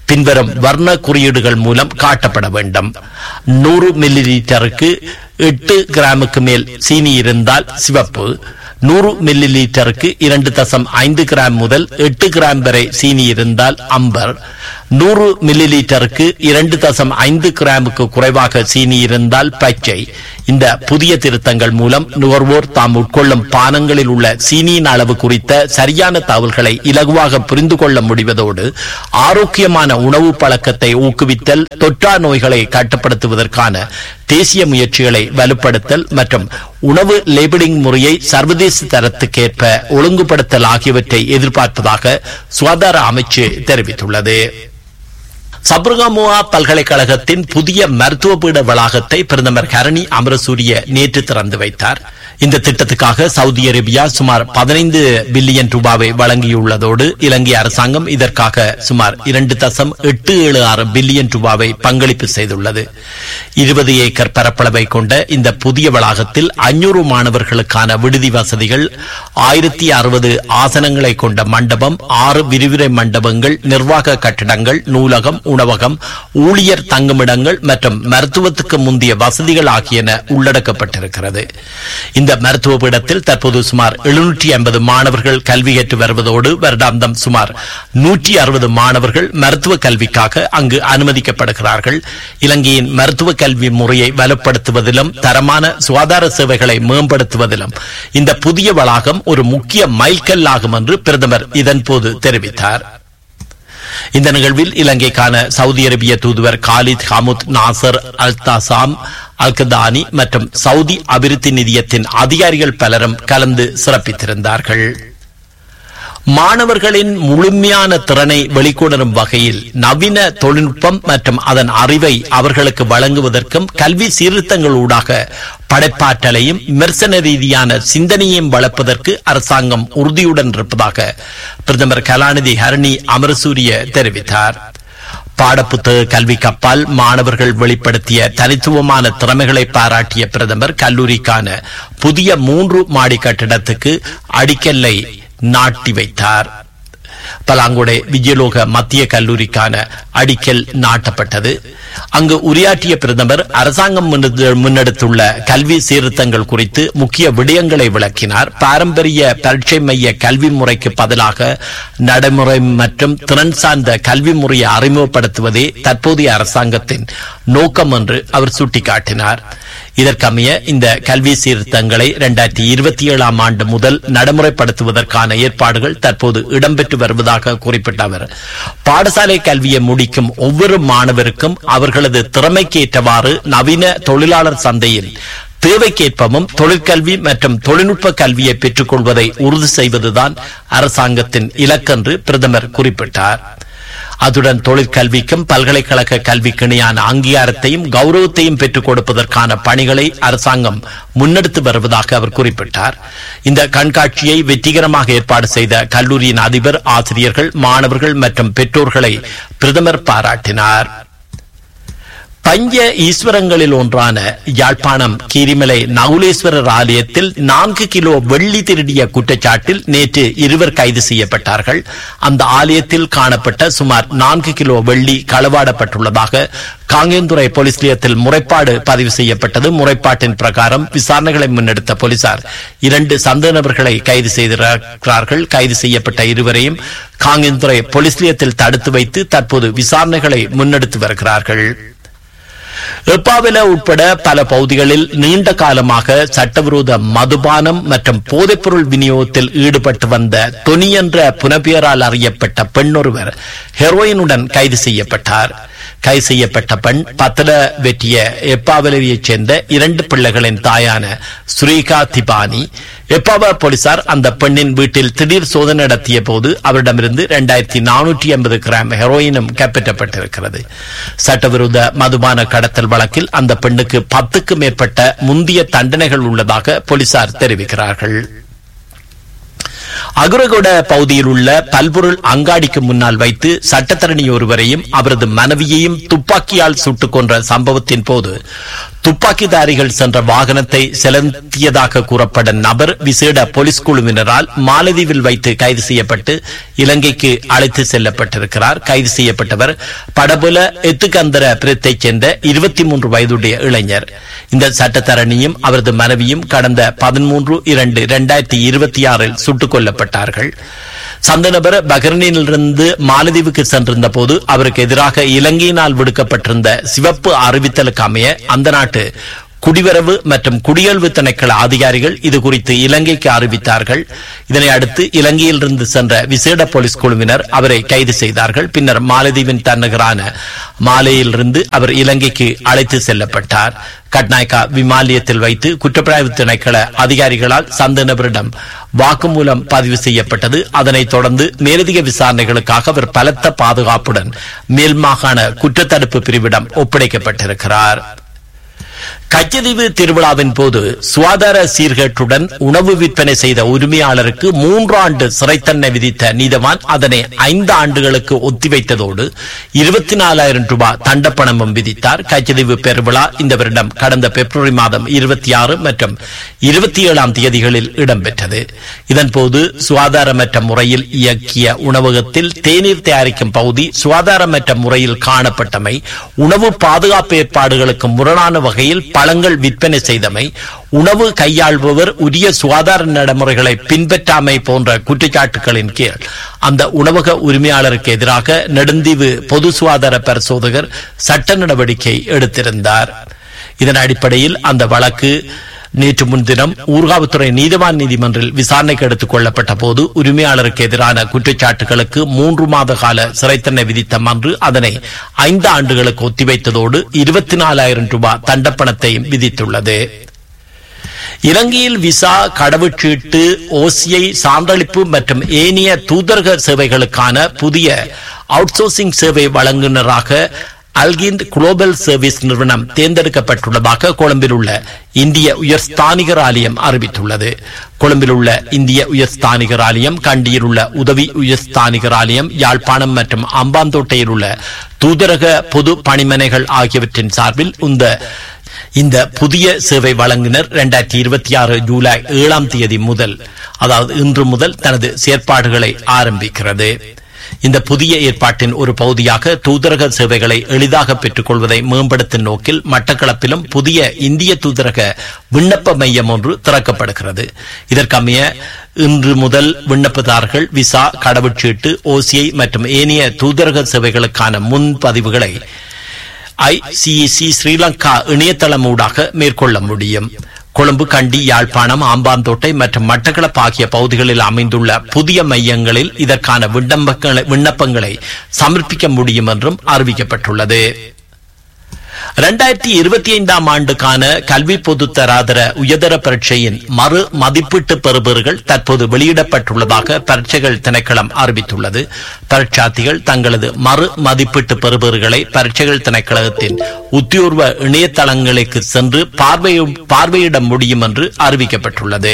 பின்வரும் வர்ண குறியீடுகள் மூலம் காட்டப்பட வேண்டும் நூறு மில்லி லிட்டருக்கு எட்டு கிராமுக்கு மேல் சீனி இருந்தால் சிவப்பு நூறு மில்லி லிட்டருக்கு இரண்டு தசம் ஐந்து கிராம் முதல் எட்டு கிராம் வரை சீனி இருந்தால் அம்பர் நூறு மில்லி லிட்டருக்கு இரண்டு தசம் ஐந்து கிராமுக்கு குறைவாக சீனி இருந்தால் பச்சை இந்த புதிய திருத்தங்கள் மூலம் நுகர்வோர் தாம் உட்கொள்ளும் பானங்களில் உள்ள சீனியின் அளவு குறித்த சரியான தகவல்களை இலகுவாக புரிந்து கொள்ள முடிவதோடு ஆரோக்கியமான உணவு பழக்கத்தை ஊக்குவித்தல் தொற்றா நோய்களை கட்டுப்படுத்துவதற்கான தேசிய முயற்சிகளை வலுப்படுத்தல் மற்றும் உணவு லேபிளிங் முறையை சர்வதேச தரத்துக்கேற்ப ஒழுங்குபடுத்தல் ஆகியவற்றை எதிர்பார்ப்பதாக சுகாதார அமைச்சு தெரிவித்துள்ளது சப்ரகமுவா பல்கலைக்கழகத்தின் புதிய மருத்துவ பீட வளாகத்தை பிரதமர் ஹரணி அமரசூரிய நேற்று திறந்து வைத்தார் இந்த திட்டத்துக்காக சவுதி அரேபியா சுமார் பதினைந்து பில்லியன் ரூபாவை வழங்கியுள்ளதோடு இலங்கை அரசாங்கம் இதற்காக சுமார் இரண்டு தசம் எட்டு ஏழு ஆறு பில்லியன் ரூபாவை பங்களிப்பு செய்துள்ளது இருபது ஏக்கர் பரப்பளவை கொண்ட இந்த புதிய வளாகத்தில் ஐநூறு மாணவர்களுக்கான விடுதி வசதிகள் ஆயிரத்தி அறுபது ஆசனங்களை கொண்ட மண்டபம் ஆறு விரிவுரை மண்டபங்கள் நிர்வாக கட்டடங்கள் நூலகம் உணவகம் ஊழியர் தங்குமிடங்கள் மற்றும் மருத்துவத்துக்கு முந்தைய வசதிகள் ஆகியன உள்ளடக்கப்பட்டிருக்கிறது இந்த மருத்துவ பீடத்தில் தற்போது சுமார் எழுநூற்றி ஐம்பது மாணவர்கள் கல்வி கற்று வருவதோடு வருடாந்தம் சுமார் நூற்றி அறுபது மாணவர்கள் மருத்துவ கல்விக்காக அங்கு அனுமதிக்கப்படுகிறார்கள் இலங்கையின் மருத்துவ கல்வி முறையை வலுப்படுத்துவதிலும் தரமான சுகாதார சேவைகளை மேம்படுத்துவதிலும் இந்த புதிய வளாகம் ஒரு முக்கிய மைல்கல்லாகும் என்று பிரதமர் இதன்போது தெரிவித்தார் இந்த நிகழ்வில் இலங்கைக்கான சவுதி அரேபிய தூதுவர் காலித் ஹமுத் நாசர் அல்தாசாம் அல்கதானி மற்றும் சவுதி அபிவிருத்தி நிதியத்தின் அதிகாரிகள் பலரும் கலந்து சிறப்பித்திருந்தார்கள் மாணவர்களின் முழுமையான திறனை வெளிக்கொணரும் வகையில் நவீன தொழில்நுட்பம் மற்றும் அதன் அறிவை அவர்களுக்கு வழங்குவதற்கும் கல்வி சீர்திருத்தங்களூடாக படைப்பாற்றலையும் விமர்சன ரீதியான சிந்தனையையும் வளர்ப்பதற்கு அரசாங்கம் உறுதியுடன் இருப்பதாக பிரதமர் கலாநிதி ஹரணி அமரசூரிய தெரிவித்தார் பாடப்புத்தக கல்வி கப்பால் மாணவர்கள் வெளிப்படுத்திய தனித்துவமான திறமைகளை பாராட்டிய பிரதமர் கல்லூரிக்கான புதிய மூன்று மாடி கட்டிடத்துக்கு அடிக்கல்லை நாட்டி வைத்தார் பலாங்குடை விஜயலோக மத்திய கல்லூரிக்கான அடிக்கல் நாட்டப்பட்டது அங்கு உரையாற்றிய பிரதமர் அரசாங்கம் முன்னெடுத்துள்ள கல்வி சீர்திருத்தங்கள் குறித்து முக்கிய விடயங்களை விளக்கினார் பாரம்பரிய பரீட்சை மைய கல்வி முறைக்கு பதிலாக நடைமுறை மற்றும் திறன் சார்ந்த கல்வி முறையை அறிமுகப்படுத்துவதே தற்போதைய அரசாங்கத்தின் நோக்கம் என்று அவர் சுட்டிக்காட்டினார் இதற்கமைய இந்த கல்வி சீர்திருத்தங்களை இரண்டாயிரத்தி இருபத்தி ஏழாம் ஆண்டு முதல் நடைமுறைப்படுத்துவதற்கான ஏற்பாடுகள் தற்போது இடம்பெற்று வருவதாக குறிப்பிட்ட அவர் பாடசாலை கல்வியை முடிக்கும் ஒவ்வொரு மாணவருக்கும் அவர்களது திறமைக்கு ஏற்றவாறு நவீன தொழிலாளர் சந்தையில் தேவைக்கேற்பமும் தொழிற்கல்வி மற்றும் தொழில்நுட்ப கல்வியை பெற்றுக் கொள்வதை உறுதி செய்வதுதான் அரசாங்கத்தின் இலக்கென்று பிரதமர் குறிப்பிட்டார் அதுடன் தொழிற்கல்விக்கும் பல்கலைக்கழக கல்விக்கு இணையான அங்கீகாரத்தையும் கௌரவத்தையும் பெற்றுக் கொடுப்பதற்கான பணிகளை அரசாங்கம் முன்னெடுத்து வருவதாக அவர் குறிப்பிட்டார் இந்த கண்காட்சியை வெற்றிகரமாக ஏற்பாடு செய்த கல்லூரியின் அதிபர் ஆசிரியர்கள் மாணவர்கள் மற்றும் பெற்றோர்களை பிரதமர் பாராட்டினார் பஞ்ச ஈஸ்வரங்களில் ஒன்றான யாழ்ப்பாணம் கீரிமலை நகுலேஸ்வரர் ஆலயத்தில் நான்கு கிலோ வெள்ளி திருடிய குற்றச்சாட்டில் நேற்று இருவர் கைது செய்யப்பட்டார்கள் அந்த ஆலயத்தில் காணப்பட்ட சுமார் நான்கு கிலோ வெள்ளி களவாடப்பட்டுள்ளதாக காங்கேந்துறை போலீஸ் நிலையத்தில் முறைப்பாடு பதிவு செய்யப்பட்டது முறைப்பாட்டின் பிரகாரம் விசாரணைகளை முன்னெடுத்த போலீசார் இரண்டு சந்தேக நபர்களை கைது செய்திருக்கிறார்கள் கைது செய்யப்பட்ட இருவரையும் காங்கேந்துறை போலீஸ் நிலையத்தில் தடுத்து வைத்து தற்போது விசாரணைகளை முன்னெடுத்து வருகிறார்கள் எப்பாவில உட்பட பல பகுதிகளில் நீண்ட காலமாக சட்டவிரோத மதுபானம் மற்றும் போதைப்பொருள் விநியோகத்தில் ஈடுபட்டு வந்த தொனி என்ற புனப்பெயரால் அறியப்பட்ட பெண் ஒருவர் ஹெரோயினுடன் கைது செய்யப்பட்டார் கைது செய்யப்பட்ட பெண் பத்தல வெற்றிய எப்பாவலையைச் சேர்ந்த இரண்டு பிள்ளைகளின் தாயான சுரேகா திபானி எப்பாவ போலீசார் அந்த பெண்ணின் வீட்டில் திடீர் சோதனை நடத்திய போது அவரிடமிருந்து இரண்டாயிரத்தி நானூற்றி ஐம்பது கிராம் ஹெரோயினும் கைப்பற்றப்பட்டிருக்கிறது சட்டவிரோத மதுபான கடத்தல் வழக்கில் அந்த பெண்ணுக்கு பத்துக்கு மேற்பட்ட முந்திய தண்டனைகள் உள்ளதாக போலீசார் தெரிவிக்கிறார்கள் அகுரகொட பகுதியில் உள்ள பல்பொருள் அங்காடிக்கு முன்னால் வைத்து சட்டத்தரணி ஒருவரையும் அவரது மனைவியையும் துப்பாக்கியால் சுட்டுக் கொன்ற சம்பவத்தின் போது துப்பாக்கிதாரிகள் சென்ற வாகனத்தை செலுத்தியதாக கூறப்படும் நபர் விசேட போலீஸ் குழுவினரால் மாலதீவில் வைத்து கைது செய்யப்பட்டு இலங்கைக்கு அழைத்து செல்லப்பட்டிருக்கிறார் கைது செய்யப்பட்டவர் படபுல எத்துக்கந்தர பிரத்தைச் சேர்ந்த இருபத்தி மூன்று வயதுடைய இளைஞர் இந்த சட்டத்தரணியும் அவரது மனைவியும் கடந்த பதிமூன்று இரண்டு இரண்டாயிரத்தி இருபத்தி ஆறில் சுட்டுக் கொல்லப்பட்டார்கள் சந்த நபர் பஹ்ரைனிலிருந்து மாலதீவுக்கு சென்றிருந்த போது அவருக்கு எதிராக இலங்கையினால் விடுக்கப்பட்டிருந்த சிவப்பு அறிவித்தலுக்கு அமைய அந்த நாட்டு குடிவரவு மற்றும் குடியல்வு திணைக்கள அதிகாரிகள் இது குறித்து இலங்கைக்கு அறிவித்தார்கள் இதனை அடுத்து இலங்கையிலிருந்து சென்ற விசேட போலீஸ் குழுவினர் அவரை கைது செய்தார்கள் பின்னர் மாலதீவின் தன்னகரான மாலையிலிருந்து அவர் இலங்கைக்கு அழைத்து செல்லப்பட்டார் கட்நாயக்கா விமானியத்தில் வைத்து குற்றப்புலனாய்வு திணைக்கள அதிகாரிகளால் சந்த நபரிடம் வாக்குமூலம் பதிவு செய்யப்பட்டது அதனைத் தொடர்ந்து மேலதிக விசாரணைகளுக்காக அவர் பலத்த பாதுகாப்புடன் மேல் மாகாண குற்றத்தடுப்பு பிரிவிடம் ஒப்படைக்கப்பட்டிருக்கிறார் கச்சதீவு திருவிழாவின் போது சுகாதார சீர்கேட்டுடன் உணவு விற்பனை செய்த உரிமையாளருக்கு மூன்று ஆண்டு சிறை தண்டனை விதித்த நீதவான் அதனை ஐந்து ஆண்டுகளுக்கு ஒத்திவைத்ததோடு இருபத்தி நாலாயிரம் ரூபாய் தண்டப்பணமும் விதித்தார் கச்சதீவு பெருவிழா இந்த வருடம் கடந்த பிப்ரவரி மாதம் இருபத்தி ஆறு மற்றும் இருபத்தி ஏழாம் தேதிகளில் இடம்பெற்றது இதன்போது சுகாதாரமற்ற முறையில் இயக்கிய உணவகத்தில் தேநீர் தயாரிக்கும் பகுதி சுகாதாரமற்ற முறையில் காணப்பட்டமை உணவு பாதுகாப்பு ஏற்பாடுகளுக்கு முரணான வகையில் பழங்கள் விற்பனை செய்தமை உணவு கையாள்பவர் உரிய சுகாதார நடைமுறைகளை பின்பற்றாமை போன்ற குற்றச்சாட்டுகளின் கீழ் அந்த உணவக உரிமையாளருக்கு எதிராக நெடுந்தீவு பொது சுகாதார பரிசோதகர் சட்ட நடவடிக்கை எடுத்திருந்தார் இதன் அடிப்படையில் அந்த வழக்கு நேற்று முன்தினம் ஊர்காவத்துறை நீதிவான் நீதிமன்றில் விசாரணைக்கு எடுத்துக் கொள்ளப்பட்ட போது உரிமையாளருக்கு எதிரான குற்றச்சாட்டுகளுக்கு மூன்று மாத கால சிறை தண்டனை விதித்த மன்று அதனை ஐந்து ஆண்டுகளுக்கு ஒத்திவைத்ததோடு இருபத்தி நாலாயிரம் ரூபாய் தண்டப்பணத்தையும் விதித்துள்ளது இலங்கையில் விசா கடவுச்சீட்டு ஓசிஐ சான்றளிப்பு மற்றும் ஏனைய தூதரக சேவைகளுக்கான புதிய அவுட்சோர்சிங் சேவை வழங்குநராக அல்கிந்த் குளோபல் சர்வீஸ் நிறுவனம் தேர்ந்தெடுக்கப்பட்டுள்ளதாக கொழும்பில் உள்ள இந்திய உயர்ஸ்தானிகர் ஆலயம் அறிவித்துள்ளது கொழும்பில் உள்ள இந்திய உயர்ஸ்தானிகர் ஆலயம் கண்டியில் உள்ள உதவி உயர்ஸ்தானிகர் ஆலயம் யாழ்ப்பாணம் மற்றும் அம்பாந்தோட்டையில் உள்ள தூதரக பொது பணிமனைகள் ஆகியவற்றின் சார்பில் இந்த இந்த புதிய சேவை வழங்குனர் இரண்டாயிரத்தி இருபத்தி ஆறு ஜூலை ஏழாம் தேதி முதல் அதாவது இன்று முதல் தனது செயற்பாடுகளை ஆரம்பிக்கிறது இந்த புதிய ஏற்பாட்டின் ஒரு பகுதியாக தூதரக சேவைகளை எளிதாக பெற்றுக் கொள்வதை மேம்படுத்தும் நோக்கில் மட்டக்களப்பிலும் புதிய இந்திய தூதரக விண்ணப்ப மையம் ஒன்று திறக்கப்படுகிறது இதற்கமைய இன்று முதல் விண்ணப்பதாரர்கள் விசா கடவுச்சீட்டு ஓசிஐ மற்றும் ஏனைய தூதரக சேவைகளுக்கான முன்பதிவுகளை ஐசிஇசி ஸ்ரீலங்கா இணையதளம் ஊடாக மேற்கொள்ள முடியும் கொழும்பு கண்டி யாழ்ப்பாணம் ஆம்பாந்தோட்டை மற்றும் மட்டக்களப்பு ஆகிய பகுதிகளில் அமைந்துள்ள புதிய மையங்களில் இதற்கான விண்ணப்பங்களை விண்ணப்பங்களை சமர்ப்பிக்க முடியும் என்றும் அறிவிக்கப்பட்டுள்ளது இரண்டாயிரத்தி இருபத்தி ஐந்தாம் ஆண்டுக்கான கல்வி பொதுத்தராதர உயர்தர பரீட்சையின் மறு மதிப்பீட்டு பெறுபேறுகள் தற்போது வெளியிடப்பட்டுள்ளதாக பரீட்சைகள் திணைக்களம் அறிவித்துள்ளது பரீட்சார்த்திகள் தங்களது மறு மதிப்பீட்டு பெறுபேறுகளை பரீட்சைகள் திணைக்களத்தின் உத்தியோர்வ இணையதளங்களுக்கு சென்று பார்வையிட முடியும் என்று அறிவிக்கப்பட்டுள்ளது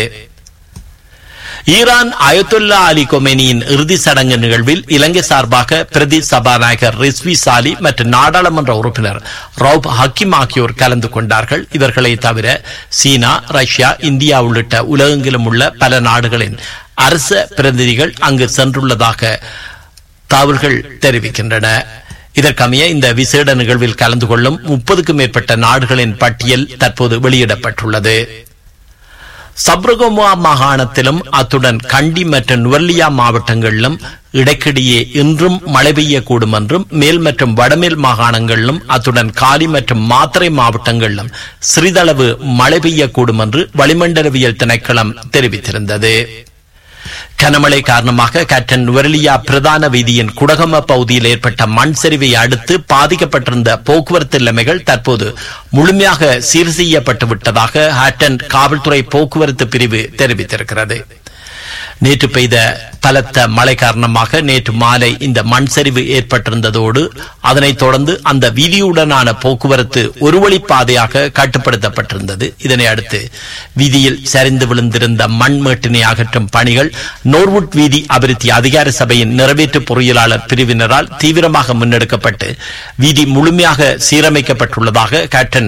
ஈரான் அயத்துல்லா அலி கொமேனியின் இறுதி சடங்கு நிகழ்வில் இலங்கை சார்பாக பிரதி சபாநாயகர் ரிஸ்வி சாலி மற்றும் நாடாளுமன்ற உறுப்பினர் ரவுப் ஹக்கீம் ஆகியோர் கலந்து கொண்டார்கள் இவர்களை தவிர சீனா ரஷ்யா இந்தியா உள்ளிட்ட உலகெங்கிலும் உள்ள பல நாடுகளின் அரச பிரதிநிதிகள் அங்கு சென்றுள்ளதாக தகவல்கள் தெரிவிக்கின்றன இதற்கமைய இந்த விசேட நிகழ்வில் கலந்து கொள்ளும் முப்பதுக்கும் மேற்பட்ட நாடுகளின் பட்டியல் தற்போது வெளியிடப்பட்டுள்ளது சப்ரகமுவா மாகாணத்திலும் அத்துடன் கண்டி மற்றும் நுவர்லியா மாவட்டங்களிலும் இடைக்கிடையே இன்றும் மழை பெய்யக்கூடும் என்றும் மேல் மற்றும் வடமேல் மாகாணங்களிலும் அத்துடன் காலி மற்றும் மாத்திரை மாவட்டங்களிலும் சிறிதளவு மழை பெய்யக்கூடும் என்று வளிமண்டலவியல் திணைக்களம் தெரிவித்திருந்தது கனமழை காரணமாக கேப்டன் நுவரலியா பிரதான வீதியின் குடகம பகுதியில் ஏற்பட்ட மண் சரிவை அடுத்து பாதிக்கப்பட்டிருந்த போக்குவரத்து நிலைமைகள் தற்போது முழுமையாக சீர் செய்யப்பட்டு விட்டதாக ஹாட்டன் காவல்துறை போக்குவரத்து பிரிவு தெரிவித்திருக்கிறது நேற்று பெய்த பலத்த மழை காரணமாக நேற்று மாலை இந்த மண் சரிவு ஏற்பட்டிருந்ததோடு அதனைத் தொடர்ந்து அந்த வீதியுடனான போக்குவரத்து ஒரு வழி பாதையாக கட்டுப்படுத்தப்பட்டிருந்தது இதனை அடுத்து வீதியில் சரிந்து விழுந்திருந்த மண் மேட்டினை அகற்றும் பணிகள் நோர்வுட் வீதி அபிவிருத்தி அதிகார சபையின் நிறைவேற்று பொறியியலாளர் பிரிவினரால் தீவிரமாக முன்னெடுக்கப்பட்டு வீதி முழுமையாக சீரமைக்கப்பட்டுள்ளதாக கேப்டன்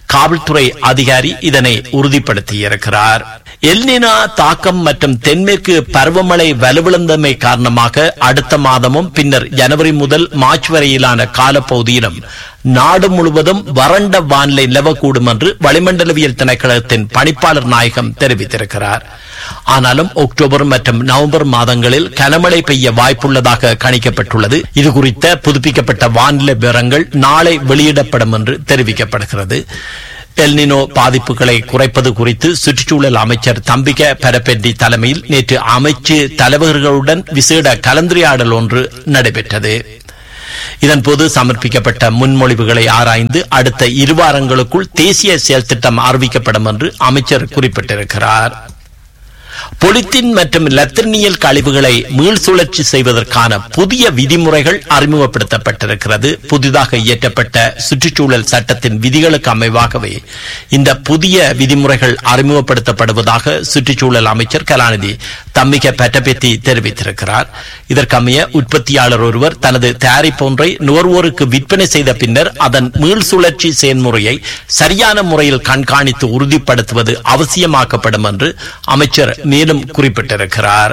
காவல்துறை அதிகாரி இதனை உறுதிப்படுத்தியிருக்கிறார் எல்னினா தாக்கம் மற்றும் தென்மேற்கு பருவமழை வலுவிழந்தமை காரணமாக அடுத்த மாதமும் பின்னர் ஜனவரி முதல் மார்ச் வரையிலான காலப்பகுதியிலும் நாடு முழுவதும் வறண்ட வானிலை நிலவக்கூடும் என்று வளிமண்டலவியல் திணைக்களத்தின் பணிப்பாளர் நாயகம் தெரிவித்திருக்கிறார் ஆனாலும் அக்டோபர் மற்றும் நவம்பர் மாதங்களில் கனமழை பெய்ய வாய்ப்புள்ளதாக கணிக்கப்பட்டுள்ளது இது குறித்த புதுப்பிக்கப்பட்ட வானிலை விவரங்கள் நாளை வெளியிடப்படும் என்று தெரிவிக்கப்படுகிறது எல்னினோ பாதிப்புகளை குறைப்பது குறித்து சுற்றுச்சூழல் அமைச்சர் தம்பிக பரப்பெட்டி தலைமையில் நேற்று அமைச்சு தலைவர்களுடன் விசேட கலந்துரையாடல் ஒன்று நடைபெற்றது இதன்போது சமர்ப்பிக்கப்பட்ட முன்மொழிவுகளை ஆராய்ந்து அடுத்த இரு வாரங்களுக்குள் தேசிய செயல் திட்டம் அறிவிக்கப்படும் என்று அமைச்சர் குறிப்பிட்டிருக்கிறார் பொலித்தீன் மற்றும் லத்திரனியல் கழிவுகளை மீள் சுழற்சி செய்வதற்கான புதிய விதிமுறைகள் அறிமுகப்படுத்தப்பட்டிருக்கிறது புதிதாக இயற்றப்பட்ட சுற்றுச்சூழல் சட்டத்தின் விதிகளுக்கு அமைவாகவே இந்த புதிய விதிமுறைகள் அறிமுகப்படுத்தப்படுவதாக சுற்றுச்சூழல் அமைச்சர் கலாநிதி தம்மிக பெட்டபெத்தி தெரிவித்திருக்கிறார் இதற்கமைய உற்பத்தியாளர் ஒருவர் தனது தயாரிப்பு ஒன்றை நுகர்வோருக்கு விற்பனை செய்த பின்னர் அதன் மீள் சுழற்சி செயல்முறையை சரியான முறையில் கண்காணித்து உறுதிப்படுத்துவது அவசியமாக்கப்படும் என்று அமைச்சர் மேலும் குறிப்பிட்டிருக்கிறார்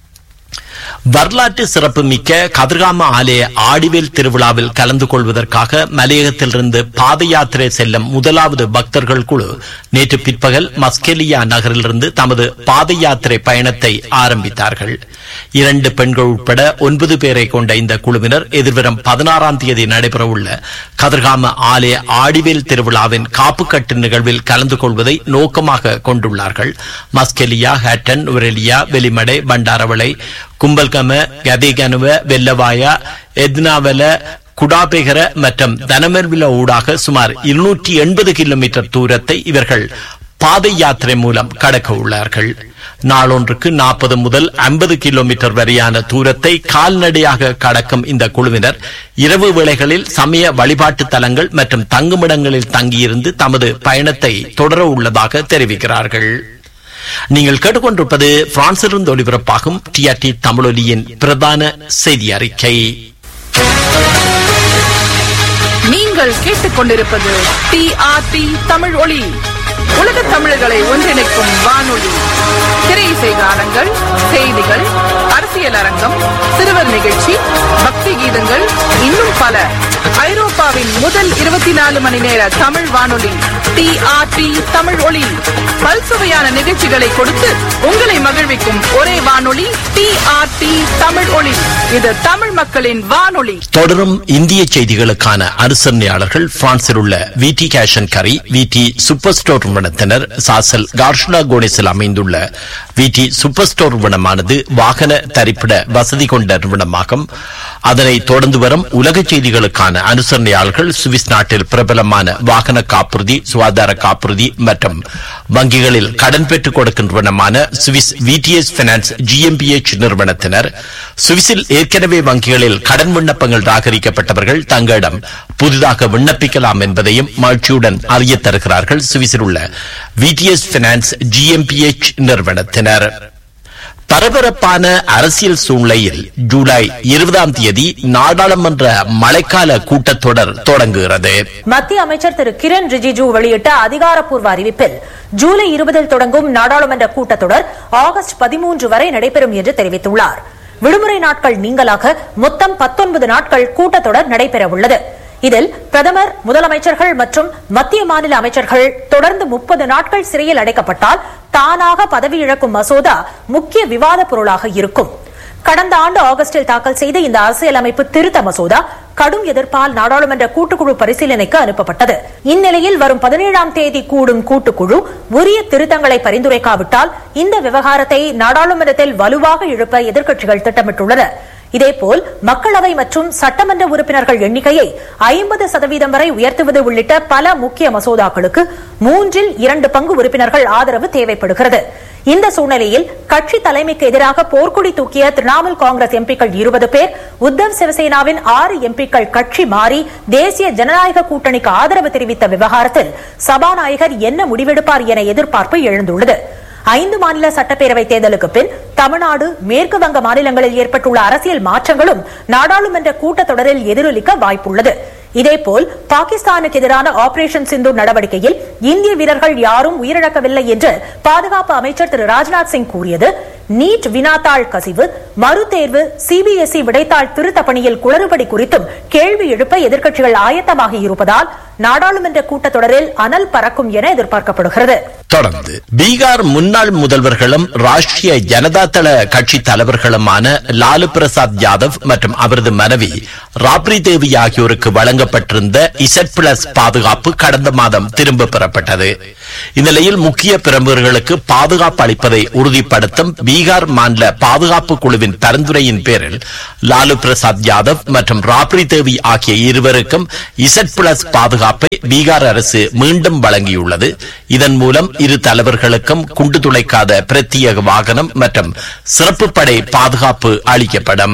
வரலாற்று சிறப்புமிக்க கதிர்காம ஆலய ஆடிவேல் திருவிழாவில் கலந்து கொள்வதற்காக மலையகத்திலிருந்து பாத யாத்திரை செல்லும் முதலாவது பக்தர்கள் குழு நேற்று பிற்பகல் மஸ்கெலியா நகரிலிருந்து தமது பாத யாத்திரை பயணத்தை ஆரம்பித்தார்கள் இரண்டு பெண்கள் உட்பட ஒன்பது பேரை கொண்ட இந்த குழுவினர் எதிர்வரும் பதினாறாம் தேதி நடைபெறவுள்ள கதிர்காம ஆலய ஆடிவேல் திருவிழாவின் காப்புக்கட்டு நிகழ்வில் கலந்து கொள்வதை நோக்கமாக கொண்டுள்ளார்கள் மஸ்கெலியா ஹேட்டன் உரெலியா வெலிமடை பண்டாரவளை கும்பல்கம கதிகனுவ வெல்லவாயா எத்னாவல குடாபெகர மற்றும் தனமர்வில ஊடாக சுமார் இருநூற்றி எண்பது கிலோமீட்டர் தூரத்தை இவர்கள் பாதை யாத்திரை மூலம் கடக்க உள்ளார்கள் நாளொன்றுக்கு நாற்பது முதல் ஐம்பது கிலோமீட்டர் வரையான தூரத்தை கால்நடையாக கடக்கும் இந்த குழுவினர் இரவு வேளைகளில் சமய வழிபாட்டு தலங்கள் மற்றும் தங்குமிடங்களில் தங்கியிருந்து தமது பயணத்தை தொடர உள்ளதாக தெரிவிக்கிறார்கள் நீங்கள் கேட்டுக்கொண்டிருப்பது பிரான்சிலிருந்து ஒலிபரப்பாகும் டிஆர்டி தமிழொலியின் பிரதான செய்தி அறிக்கை நீங்கள் கேட்டுக்கொண்டிருப்பது டிஆர்டி தமிழ் ஒளி உலக தமிழர்களை ஒன்றிணைக்கும் வானொலி திரையிசை கானங்கள் செய்திகள் அரசியல் அரங்கம் சிறுவர் நிகழ்ச்சி பக்தி கீதங்கள் இன்னும் பல ஐரோப்பாவின் முதல் இருபத்தி நாலு மணி நேர தமிழ் வானொலி டிஆர்டி தமிழ் ஒளி பல்சுவையான நிகழ்ச்சிகளை கொடுத்து உங்களை மகிழ்விக்கும் ஒரே வானொலி டிஆர்டி தமிழ் ஒளி இது தமிழ் மக்களின் வானொலி தொடரும் இந்திய செய்திகளுக்கான அனுசரணையாளர்கள் பிரான்சில் உள்ள விடி கேஷன் கரி விடி சூப்பர் ஸ்டோர் நிறுவனத்தினர் சாசல் கார்ஷ்லா கோனிஸில் அமைந்துள்ள விடி சூப்பர் ஸ்டோர் நிறுவனமானது வாகன தரிப்பிட வசதி கொண்ட நிறுவனமாகும் அதனை தொடர்ந்து வரும் உலக செய்திகளுக்கான அனுசரணையாளர்கள் சுவிஸ் நாட்டில் பிரபலமான வாகன காப்புறுதி சுகாதார காப்புறுதி மற்றும் வங்கிகளில் கடன் பெற்றுக் கொடுக்கும் நிறுவனமான சுவிஸ் விடிஎஸ் பினான்ஸ் ஜிஎம்பிஎச் நிறுவனத்தினர் சுவிஸில் ஏற்கனவே வங்கிகளில் கடன் விண்ணப்பங்கள் ராகரிக்கப்பட்டவர்கள் தங்களிடம் புதிதாக விண்ணப்பிக்கலாம் என்பதையும் மகிழ்ச்சியுடன் அறிய தருகிறார்கள் சுவிஸில் உள்ள விடிஎஸ் பினான்ஸ் ஜிஎம்பிஎச் நிறுவனத்தினர் பரபரப்பான அரசியல் சூழ்நிலையில் ஜூலை இருபதாம் தேதி நாடாளுமன்ற மழைக்கால கூட்டத்தொடர் தொடங்குகிறது மத்திய அமைச்சர் திரு கிரண் ரிஜிஜு வெளியிட்ட அதிகாரப்பூர்வ அறிவிப்பில் ஜூலை இருபதில் தொடங்கும் நாடாளுமன்ற கூட்டத்தொடர் ஆகஸ்ட் பதிமூன்று வரை நடைபெறும் என்று தெரிவித்துள்ளார் விடுமுறை நாட்கள் நீங்களாக மொத்தம் பத்தொன்பது நாட்கள் கூட்டத்தொடர் நடைபெறவுள்ளது இதில் பிரதமர் முதலமைச்சர்கள் மற்றும் மத்திய மாநில அமைச்சர்கள் தொடர்ந்து முப்பது நாட்கள் சிறையில் அடைக்கப்பட்டால் தானாக பதவி இழக்கும் மசோதா முக்கிய விவாத பொருளாக இருக்கும் கடந்த ஆண்டு ஆகஸ்டில் தாக்கல் செய்த இந்த அரசியலமைப்பு திருத்த மசோதா கடும் எதிர்ப்பால் நாடாளுமன்ற கூட்டுக்குழு பரிசீலனைக்கு அனுப்பப்பட்டது இந்நிலையில் வரும் பதினேழாம் தேதி கூடும் கூட்டுக்குழு உரிய திருத்தங்களை பரிந்துரைக்காவிட்டால் இந்த விவகாரத்தை நாடாளுமன்றத்தில் வலுவாக இழுப்ப எதிர்க்கட்சிகள் திட்டமிட்டுள்ளன இதேபோல் மக்களவை மற்றும் சட்டமன்ற உறுப்பினர்கள் எண்ணிக்கையை ஐம்பது சதவீதம் வரை உயர்த்துவது உள்ளிட்ட பல முக்கிய மசோதாக்களுக்கு மூன்றில் இரண்டு பங்கு உறுப்பினர்கள் ஆதரவு தேவைப்படுகிறது இந்த சூழ்நிலையில் கட்சி தலைமைக்கு எதிராக போர்க்கொடி தூக்கிய திரிணாமுல் காங்கிரஸ் எம்பிக்கள் இருபது பேர் உத்தவ் சிவசேனாவின் ஆறு எம்பிக்கள் கட்சி மாறி தேசிய ஜனநாயக கூட்டணிக்கு ஆதரவு தெரிவித்த விவகாரத்தில் சபாநாயகர் என்ன முடிவெடுப்பார் என எதிர்பார்ப்பு எழுந்துள்ளது ஐந்து மாநில சட்டப்பேரவை தேர்தலுக்கு பின் தமிழ்நாடு மேற்கு வங்க மாநிலங்களில் ஏற்பட்டுள்ள அரசியல் மாற்றங்களும் நாடாளுமன்ற கூட்டத்தொடரில் எதிரொலிக்க வாய்ப்புள்ளது இதேபோல் பாகிஸ்தானுக்கு எதிரான ஆபரேஷன் சிந்து நடவடிக்கையில் இந்திய வீரர்கள் யாரும் உயிரிழக்கவில்லை என்று பாதுகாப்பு அமைச்சர் திரு ராஜ்நாத் சிங் கூறியது நீட் வினாத்தாள் கசிவு மறுதேர்வு சிபிஎஸ்இ விடைத்தாள் திருத்த பணியில் குளறுபடி குறித்தும் கேள்வி எழுப்ப எதிர்க்கட்சிகள் ஆயத்தமாகி இருப்பதால் நாடாளுமன்ற கூட்டத்தொடரில் அனல் பறக்கும் என எதிர்பார்க்கப்படுகிறது தொடர்ந்து பீகார் முன்னாள் முதல்வர்களும் ராஷ்டிரிய ஜனதா தள கட்சி தலைவர்களுமான லாலு பிரசாத் யாதவ் மற்றும் அவரது மனைவி ராப்ரி தேவி ஆகியோருக்கு வழங்கப்பட்டிருந்த இசட் பிளஸ் பாதுகாப்பு கடந்த மாதம் திரும்ப பெறப்பட்டது இந்நிலையில் முக்கிய பிரமுகர்களுக்கு பாதுகாப்பு அளிப்பதை உறுதிப்படுத்தும் பீகார் மாநில பாதுகாப்பு குழுவின் பரிந்துரையின் பேரில் லாலு பிரசாத் யாதவ் மற்றும் ராப்ரி தேவி ஆகிய இருவருக்கும் இசட் பிளஸ் பாதுகாப்பை பீகார் அரசு மீண்டும் வழங்கியுள்ளது இதன் மூலம் இரு தலைவர்களுக்கும் குண்டு துளைக்காத பிரத்யேக வாகனம் மற்றும் சிறப்பு படை பாதுகாப்பு அளிக்கப்படும்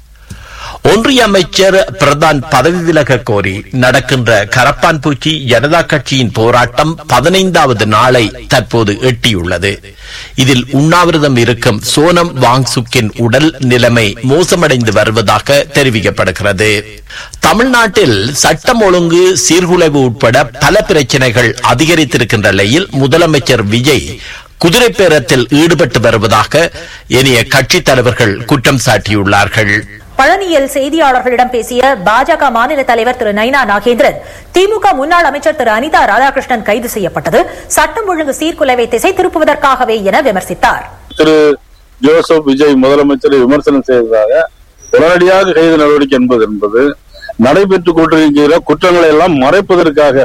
ஒன்றிய அமைச்சர் பிரதான் பதவி விலக கோரி நடக்கின்ற கரப்பான்பூச்சி ஜனதா கட்சியின் போராட்டம் பதினைந்தாவது நாளை தற்போது எட்டியுள்ளது இதில் உண்ணாவிரதம் இருக்கும் சோனம் வாங்சுக்கின் உடல் நிலைமை மோசமடைந்து வருவதாக தெரிவிக்கப்படுகிறது தமிழ்நாட்டில் சட்டம் ஒழுங்கு சீர்குலைவு உட்பட பல பிரச்சனைகள் அதிகரித்திருக்கின்ற நிலையில் முதலமைச்சர் விஜய் குதிரை பேரத்தில் ஈடுபட்டு வருவதாக இனிய கட்சித் தலைவர்கள் குற்றம் சாட்டியுள்ளார்கள் பழனியில் செய்தியாளர்களிடம் பேசிய பாஜக மாநில தலைவர் திரு நைனா நாகேந்திரன் திமுக முன்னாள் அமைச்சர் திரு அனிதா ராதாகிருஷ்ணன் கைது செய்யப்பட்டது சட்டம் ஒழுங்கு சீர்குலைவை திசை திருப்புவதற்காகவே என விமர்சித்தார் திரு ஜோசப் விஜய் முதலமைச்சரை விமர்சனம் செய்ததாக உடனடியாக கைது நடவடிக்கை என்பது என்பது நடைபெற்றுக் கொண்டிருக்கிற குற்றங்களை எல்லாம் மறைப்பதற்காக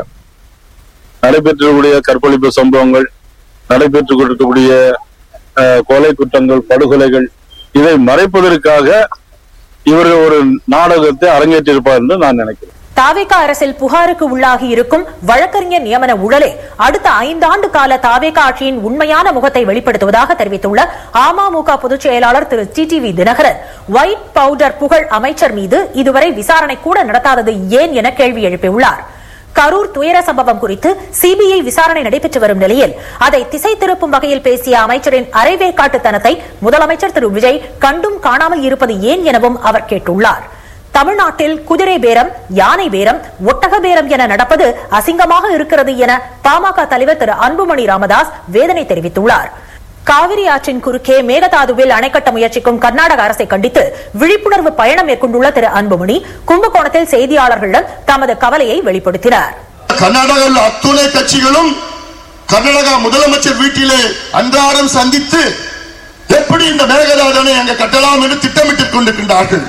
நடைபெற்றக்கூடிய கற்பழிப்பு சம்பவங்கள் நடைபெற்றுக் கொண்டிருக்கக்கூடிய அஹ், கொலை குற்றங்கள் படுகொலைகள் இதை மறைப்பதற்காக இவர்கள் ஒரு நாடகத்தை அரங்கேற்றிருப்பார் என்று நான் நினைக்கிறேன் தாவேகா அரசில் புகாருக்கு உள்ளாகி இருக்கும் வழக்கறிஞர் நியமன ஊழலே அடுத்த ஐந்தாண்டு கால தாவேகா ஆட்சியின் உண்மையான முகத்தை வெளிப்படுத்துவதாக தெரிவித்துள்ள அமமுக பொதுச் செயலாளர் திரு டிடிவி தினகரன் ஒயிட் பவுடர் புகழ் அமைச்சர் மீது இதுவரை விசாரணை கூட நடத்தாதது ஏன் என கேள்வி எழுப்பியுள்ளார் கரூர் துயர சம்பவம் குறித்து சிபிஐ விசாரணை நடைபெற்று வரும் நிலையில் அதை திசை திருப்பும் வகையில் பேசிய அமைச்சரின் அரைவேக்காட்டுத்தனத்தை முதலமைச்சர் திரு விஜய் கண்டும் காணாமல் இருப்பது ஏன் எனவும் அவர் கேட்டுள்ளார் தமிழ்நாட்டில் குதிரை பேரம் யானை பேரம் ஒட்டக பேரம் என நடப்பது அசிங்கமாக இருக்கிறது என பாமக தலைவர் திரு அன்புமணி ராமதாஸ் வேதனை தெரிவித்துள்ளார் காவிரி ஆற்றின் குறுக்கே மேகதாதுவில் அணை கட்ட முயற்சிக்கும் கர்நாடக அரசை கண்டித்து விழிப்புணர்வு பயணம் மேற்கொண்டுள்ள திரு அன்புமணி கும்பகோணத்தில் செய்தியாளர்களிடம் தமது கவலையை வெளிப்படுத்தினார் கர்நாடகாவில் அத்துணை கட்சிகளும் கர்நாடகா முதலமைச்சர் வீட்டிலே அன்றாடம் சந்தித்து எப்படி இந்த மேகதாதனை அங்க கட்டலாம் என்று திட்டமிட்டுக் கொண்டிருக்கின்றார்கள்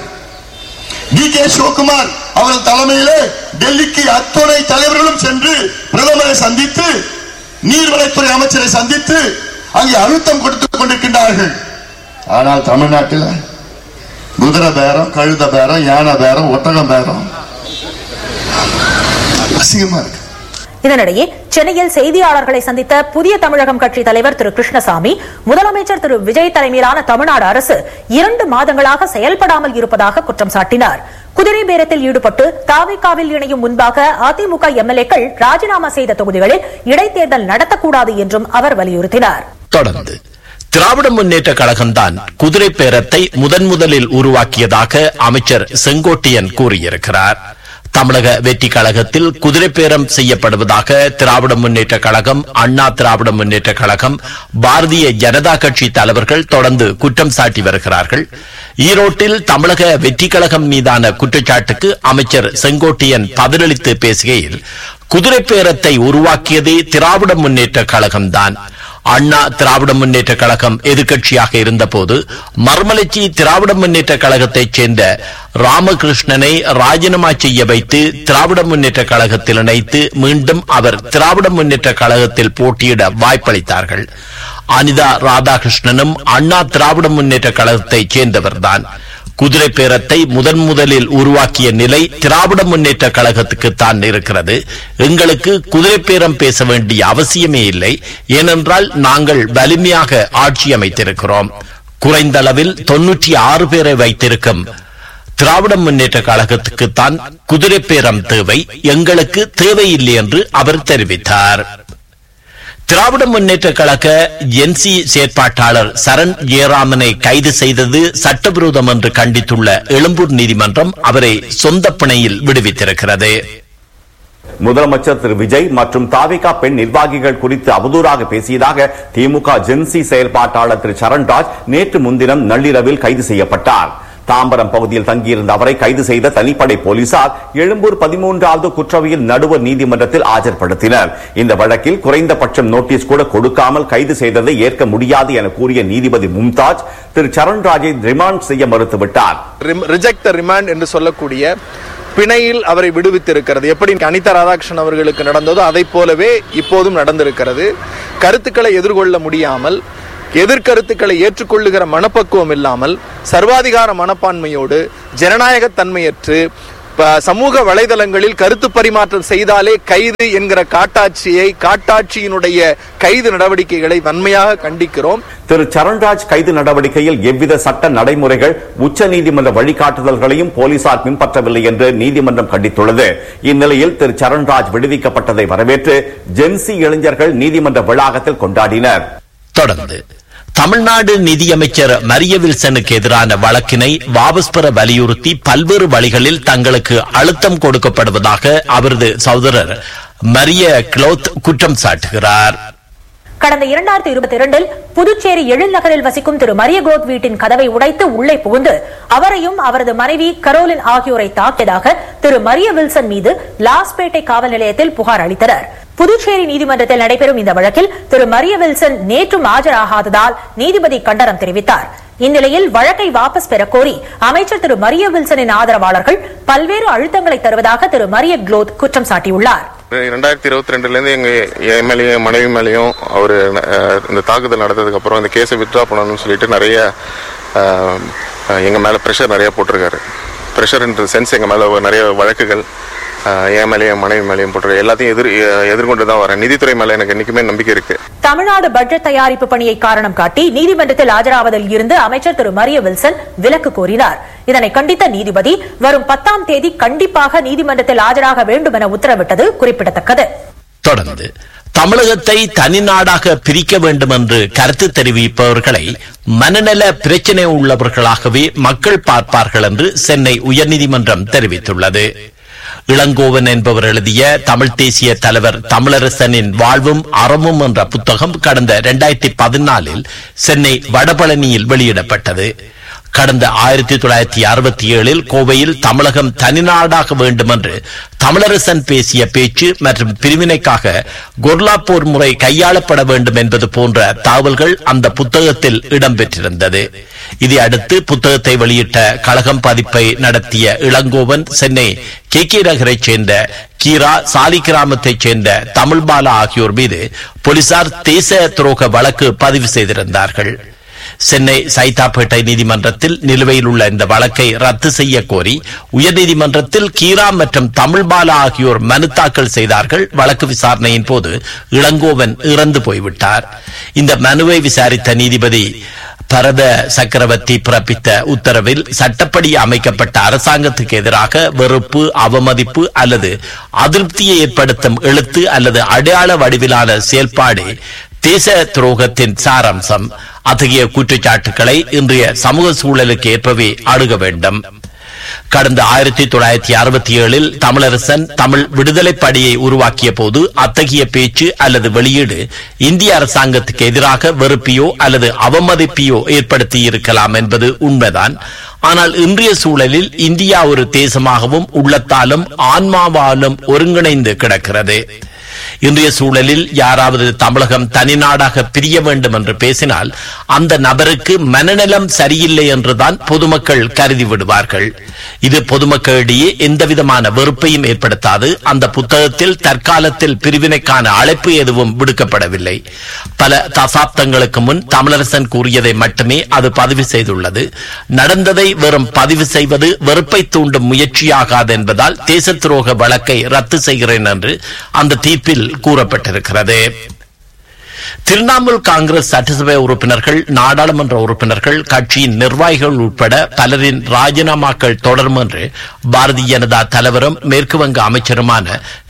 டி கே சிவகுமார் அவர்கள் தலைமையிலே டெல்லிக்கு அத்துணை தலைவர்களும் சென்று பிரதமரை சந்தித்து நீர்வளத்துறை அமைச்சரை சந்தித்து அங்கே அழுத்தம் கொடுத்துக் கொண்டிருக்கின்றார்கள் ஆனால் தமிழ்நாட்டில் குதிரை பேரம் கழுத பேரம் யானை பேரம் ஒட்டகம் பேரம் அசிங்கமா இருக்கு இதனிடையே சென்னையில் செய்தியாளர்களை சந்தித்த புதிய தமிழகம் கட்சி தலைவர் திரு கிருஷ்ணசாமி முதலமைச்சர் திரு விஜய் தலைமையிலான தமிழ்நாடு அரசு இரண்டு மாதங்களாக செயல்படாமல் இருப்பதாக குற்றம் சாட்டினார் குதிரை பேரத்தில் ஈடுபட்டு தாவிகாவில் இணையும் முன்பாக அதிமுக எம்எல்ஏக்கள் ராஜினாமா செய்த தொகுதிகளில் இடைத்தேர்தல் நடத்தக்கூடாது என்றும் அவர் வலியுறுத்தினார் தொடர்ந்து திராவிட முன்னேற்ற கழகம்தான் குதிரை பேரத்தை முதன் முதலில் உருவாக்கியதாக அமைச்சர் செங்கோட்டையன் கூறியிருக்கிறார் தமிழக வெற்றி கழகத்தில் குதிரை பேரம் செய்யப்படுவதாக திராவிட முன்னேற்ற கழகம் அண்ணா திராவிட முன்னேற்ற கழகம் பாரதிய ஜனதா கட்சி தலைவர்கள் தொடர்ந்து குற்றம் சாட்டி வருகிறார்கள் ஈரோட்டில் தமிழக வெற்றி கழகம் மீதான குற்றச்சாட்டுக்கு அமைச்சர் செங்கோட்டையன் பதிலளித்து பேசுகையில் குதிரை பேரத்தை உருவாக்கியதே திராவிட முன்னேற்ற கழகம்தான் அண்ணா திராவிட முன்னேற்ற கழகம் எதிர்க்கட்சியாக இருந்தபோது மர்மலச்சி திராவிட முன்னேற்ற கழகத்தைச் சேர்ந்த ராமகிருஷ்ணனை ராஜினாமா செய்ய வைத்து திராவிட முன்னேற்ற கழகத்தில் இணைத்து மீண்டும் அவர் திராவிட முன்னேற்ற கழகத்தில் போட்டியிட வாய்ப்பளித்தார்கள் அனிதா ராதாகிருஷ்ணனும் அண்ணா திராவிட முன்னேற்ற கழகத்தைச் சேர்ந்தவர்தான் குதிரை பேரத்தை முதன் முதலில் உருவாக்கிய நிலை திராவிட முன்னேற்ற கழகத்துக்கு தான் இருக்கிறது எங்களுக்கு குதிரை பேரம் பேச வேண்டிய அவசியமே இல்லை ஏனென்றால் நாங்கள் வலிமையாக ஆட்சி அமைத்திருக்கிறோம் குறைந்த அளவில் தொன்னூற்றி ஆறு பேரை வைத்திருக்கும் திராவிட முன்னேற்ற கழகத்துக்கு தான் குதிரை பேரம் தேவை எங்களுக்கு தேவையில்லை என்று அவர் தெரிவித்தார் திராவிட முன்னேற்ற கழக என்சி செயற்பாட்டாளர் சரண் ஜெயராமனை கைது செய்தது சட்டவிரோதம் என்று கண்டித்துள்ள எழும்பூர் நீதிமன்றம் அவரை சொந்த பிணையில் விடுவித்திருக்கிறது முதலமைச்சர் திரு விஜய் மற்றும் தாவிகா பெண் நிர்வாகிகள் குறித்து அவதூறாக பேசியதாக திமுக ஜென்சி செயல்பாட்டாளர் திரு சரண்ராஜ் நேற்று முன்தினம் நள்ளிரவில் கைது செய்யப்பட்டார் தாம்பரம் பகுதியில் தங்கியிருந்த அவரை கைது செய்த தனிப்படை போலீசார் எழும்பூர் பதிமூன்றாவது குற்றவியல் நடுவர் நீதிமன்றத்தில் ஆஜர்படுத்தினர் இந்த வழக்கில் குறைந்தபட்சம் நோட்டீஸ் கூட கொடுக்காமல் கைது செய்ததை ஏற்க முடியாது என கூறிய நீதிபதி மும்தாஜ் திரு சரண்ராஜை ரிமாண்ட் செய்ய மறுத்துவிட்டார் ரிஜெக்ட் த ரிமாண்ட் என்று சொல்லக்கூடிய பிணையில் அவரை விடுவித்திருக்கிறது எப்படி அனிதா ராதாகிருஷ்ணன் அவர்களுக்கு நடந்ததோ அதை போலவே இப்போதும் நடந்திருக்கிறது கருத்துக்களை எதிர்கொள்ள முடியாமல் எதிர்கருத்துக்களை ஏற்றுக்கொள்ளுகிற மனப்பக்குவம் இல்லாமல் சர்வாதிகார மனப்பான்மையோடு ஜனநாயக தன்மையற்று ப- சமூக வலைதளங்களில் கருத்து பரிமாற்றம் செய்தாலே கைது என்கிற காட்டாட்சியை காட்டாட்சியினுடைய கைது நடவடிக்கைகளை வன்மையாக கண்டிக்கிறோம் திரு சரண்ராஜ் கைது நடவடிக்கையில் எவ்வித சட்ட நடைமுறைகள் உச்ச நீதிமன்ற வழிகாட்டுதல்களையும் போலீசார் பின்பற்றவில்லை என்று நீதிமன்றம் கண்டித்துள்ளது இந்நிலையில் திரு சரண்ராஜ் விடுவிக்கப்பட்டதை வரவேற்று ஜென்சி இளைஞர்கள் நீதிமன்ற வளாகத்தில் கொண்டாடினர் தொடர்ந்து தமிழ்நாடு நிதியமைச்சர் மரிய வில்சனுக்கு எதிரான வழக்கினை வாபஸ் பெற வலியுறுத்தி பல்வேறு வழிகளில் தங்களுக்கு அழுத்தம் கொடுக்கப்படுவதாக அவரது சகோதரர் மரிய கிளோத் குற்றம் சாட்டுகிறார் கடந்த இரண்டாயிரத்தி இருபத்தி இரண்டில் புதுச்சேரி எழில் நகரில் வசிக்கும் திரு மரிய குரோத் வீட்டின் கதவை உடைத்து உள்ளே புகுந்து அவரையும் அவரது மனைவி கரோலின் ஆகியோரை தாக்கியதாக திரு மரிய வில்சன் மீது லாஸ்பேட்டை காவல் நிலையத்தில் புகார் அளித்தனர் புதுச்சேரி நீதிமன்றத்தில் நடைபெறும் இந்த வழக்கில் திரு மரிய வில்சன் நேற்றும் ஆஜராகாததால் நீதிபதி கண்டனம் தெரிவித்தார் இந்நிலையில் வழக்கை வாபஸ் பெறக் கோரி அமைச்சர் திரு மரிய வில்சனின் ஆதரவாளர்கள் பல்வேறு அழுத்தங்களை தருவதாக திரு மரிய குளோத் குற்றம் சாட்டியுள்ளார் ரெண்டாயிரத்தி இருபத்தி ரெண்டுலேருந்து எங்கள் என் மேலேயும் மனைவி மேலேயும் அவர் இந்த தாக்குதல் நடந்ததுக்கு அப்புறம் இந்த கேஸை வித்ட்ரா பண்ணணும்னு சொல்லிட்டு நிறைய எங்கள் மேலே ப்ரெஷர் நிறைய போட்டிருக்காரு ப்ரெஷர்ன்ற சென்ஸ் எங்கள் மேலே நிறைய வழக்குகள் அஹ், என் மேலேயும் என் மனைவி மேலேயும் போட்டிருக்காரு எல்லாத்தையும் எதிர் எதிர்கொண்டு தான் வரேன் நிதித்துறை மேலே எனக்கு என்றைக்குமே நம்பிக்கை இருக்குது தமிழ்நாடு பட்ஜெட் தயாரிப்பு பணியை காரணம் காட்டி நீதிமன்றத்தில் ஆஜராவதில் இருந்து அமைச்சர் திரு மரிய வில்சன் விலக்கு கோரினார் இதனை கண்டித்த நீதிபதி வரும் பத்தாம் தேதி கண்டிப்பாக நீதிமன்றத்தில் ஆஜராக வேண்டும் என உத்தரவிட்டது குறிப்பிடத்தக்கது தொடர்ந்து தமிழகத்தை தனிநாடாக பிரிக்க வேண்டும் என்று கருத்து தெரிவிப்பவர்களை மனநல பிரச்சனை உள்ளவர்களாகவே மக்கள் பார்ப்பார்கள் என்று சென்னை உயர்நீதிமன்றம் தெரிவித்துள்ளது இளங்கோவன் என்பவர் எழுதிய தமிழ் தேசிய தலைவர் தமிழரசனின் வாழ்வும் அறமும் என்ற புத்தகம் கடந்த இரண்டாயிரத்தி பதினாலில் சென்னை வடபழனியில் வெளியிடப்பட்டது கடந்த ஆயிரத்தி தொள்ளாயிரத்தி அறுபத்தி ஏழில் கோவையில் தமிழகம் தனிநாடாக வேண்டும் என்று தமிழரசன் பேசிய பேச்சு மற்றும் பிரிவினைக்காக கொர்லாப்போர் முறை கையாளப்பட வேண்டும் என்பது போன்ற தகவல்கள் அந்த புத்தகத்தில் இடம்பெற்றிருந்தது இதை அடுத்து புத்தகத்தை வெளியிட்ட கழகம் பதிப்பை நடத்திய இளங்கோவன் சென்னை கே கே நகரைச் சேர்ந்த கீரா சாலி கிராமத்தைச் சேர்ந்த தமிழ்பாலா ஆகியோர் மீது போலீசார் தேச துரோக வழக்கு பதிவு செய்திருந்தார்கள் சென்னை சைதாப்பேட்டை நீதிமன்றத்தில் நிலுவையில் உள்ள இந்த வழக்கை ரத்து செய்ய கோரி உயர்நீதிமன்றத்தில் கீரா மற்றும் தமிழ்பாலா ஆகியோர் மனு தாக்கல் செய்தார்கள் வழக்கு விசாரணையின் போது இளங்கோவன் இறந்து போய்விட்டார் இந்த மனுவை விசாரித்த நீதிபதி பரத சக்கரவர்த்தி பிறப்பித்த உத்தரவில் சட்டப்படி அமைக்கப்பட்ட அரசாங்கத்துக்கு எதிராக வெறுப்பு அவமதிப்பு அல்லது அதிருப்தியை ஏற்படுத்தும் எழுத்து அல்லது அடையாள வடிவிலான செயல்பாடு தேச துரோகத்தின் சாராம்சம் அத்தகைய குற்றச்சாட்டுக்களை இன்றைய சமூக சூழலுக்கு ஏற்பவே அணுக வேண்டும் கடந்த ஆயிரத்தி தொள்ளாயிரத்தி அறுபத்தி ஏழில் தமிழரசன் தமிழ் விடுதலை படையை உருவாக்கிய போது அத்தகைய பேச்சு அல்லது வெளியீடு இந்திய அரசாங்கத்துக்கு எதிராக வெறுப்பியோ அல்லது அவமதிப்பியோ ஏற்படுத்தி இருக்கலாம் என்பது உண்மைதான் ஆனால் இன்றைய சூழலில் இந்தியா ஒரு தேசமாகவும் உள்ளத்தாலும் ஆன்மாவாலும் ஒருங்கிணைந்து கிடக்கிறது இன்றைய சூழலில் யாராவது தமிழகம் தனிநாடாக பிரிய வேண்டும் என்று பேசினால் அந்த நபருக்கு மனநலம் சரியில்லை என்றுதான் பொதுமக்கள் கருதி விடுவார்கள் இது பொதுமக்களிடையே எந்தவிதமான வெறுப்பையும் ஏற்படுத்தாது அந்த புத்தகத்தில் தற்காலத்தில் பிரிவினைக்கான அழைப்பு எதுவும் விடுக்கப்படவில்லை பல தசாப்தங்களுக்கு முன் தமிழரசன் கூறியதை மட்டுமே அது பதிவு செய்துள்ளது நடந்ததை வெறும் பதிவு செய்வது வெறுப்பை தூண்டும் முயற்சியாகாது என்பதால் தேச துரோக வழக்கை ரத்து செய்கிறேன் என்று அந்த தீர்ப்பில் கூறப்பட்டிருக்கிறது திரிணாமுல் காங்கிரஸ் சட்டசபை உறுப்பினர்கள் நாடாளுமன்ற உறுப்பினர்கள் கட்சியின் நிர்வாகிகள் உட்பட பலரின் ராஜினாமாக்கள் தொடரும் என்று பாரதிய ஜனதா தலைவரும் மேற்கு வங்க அமைச்சருமான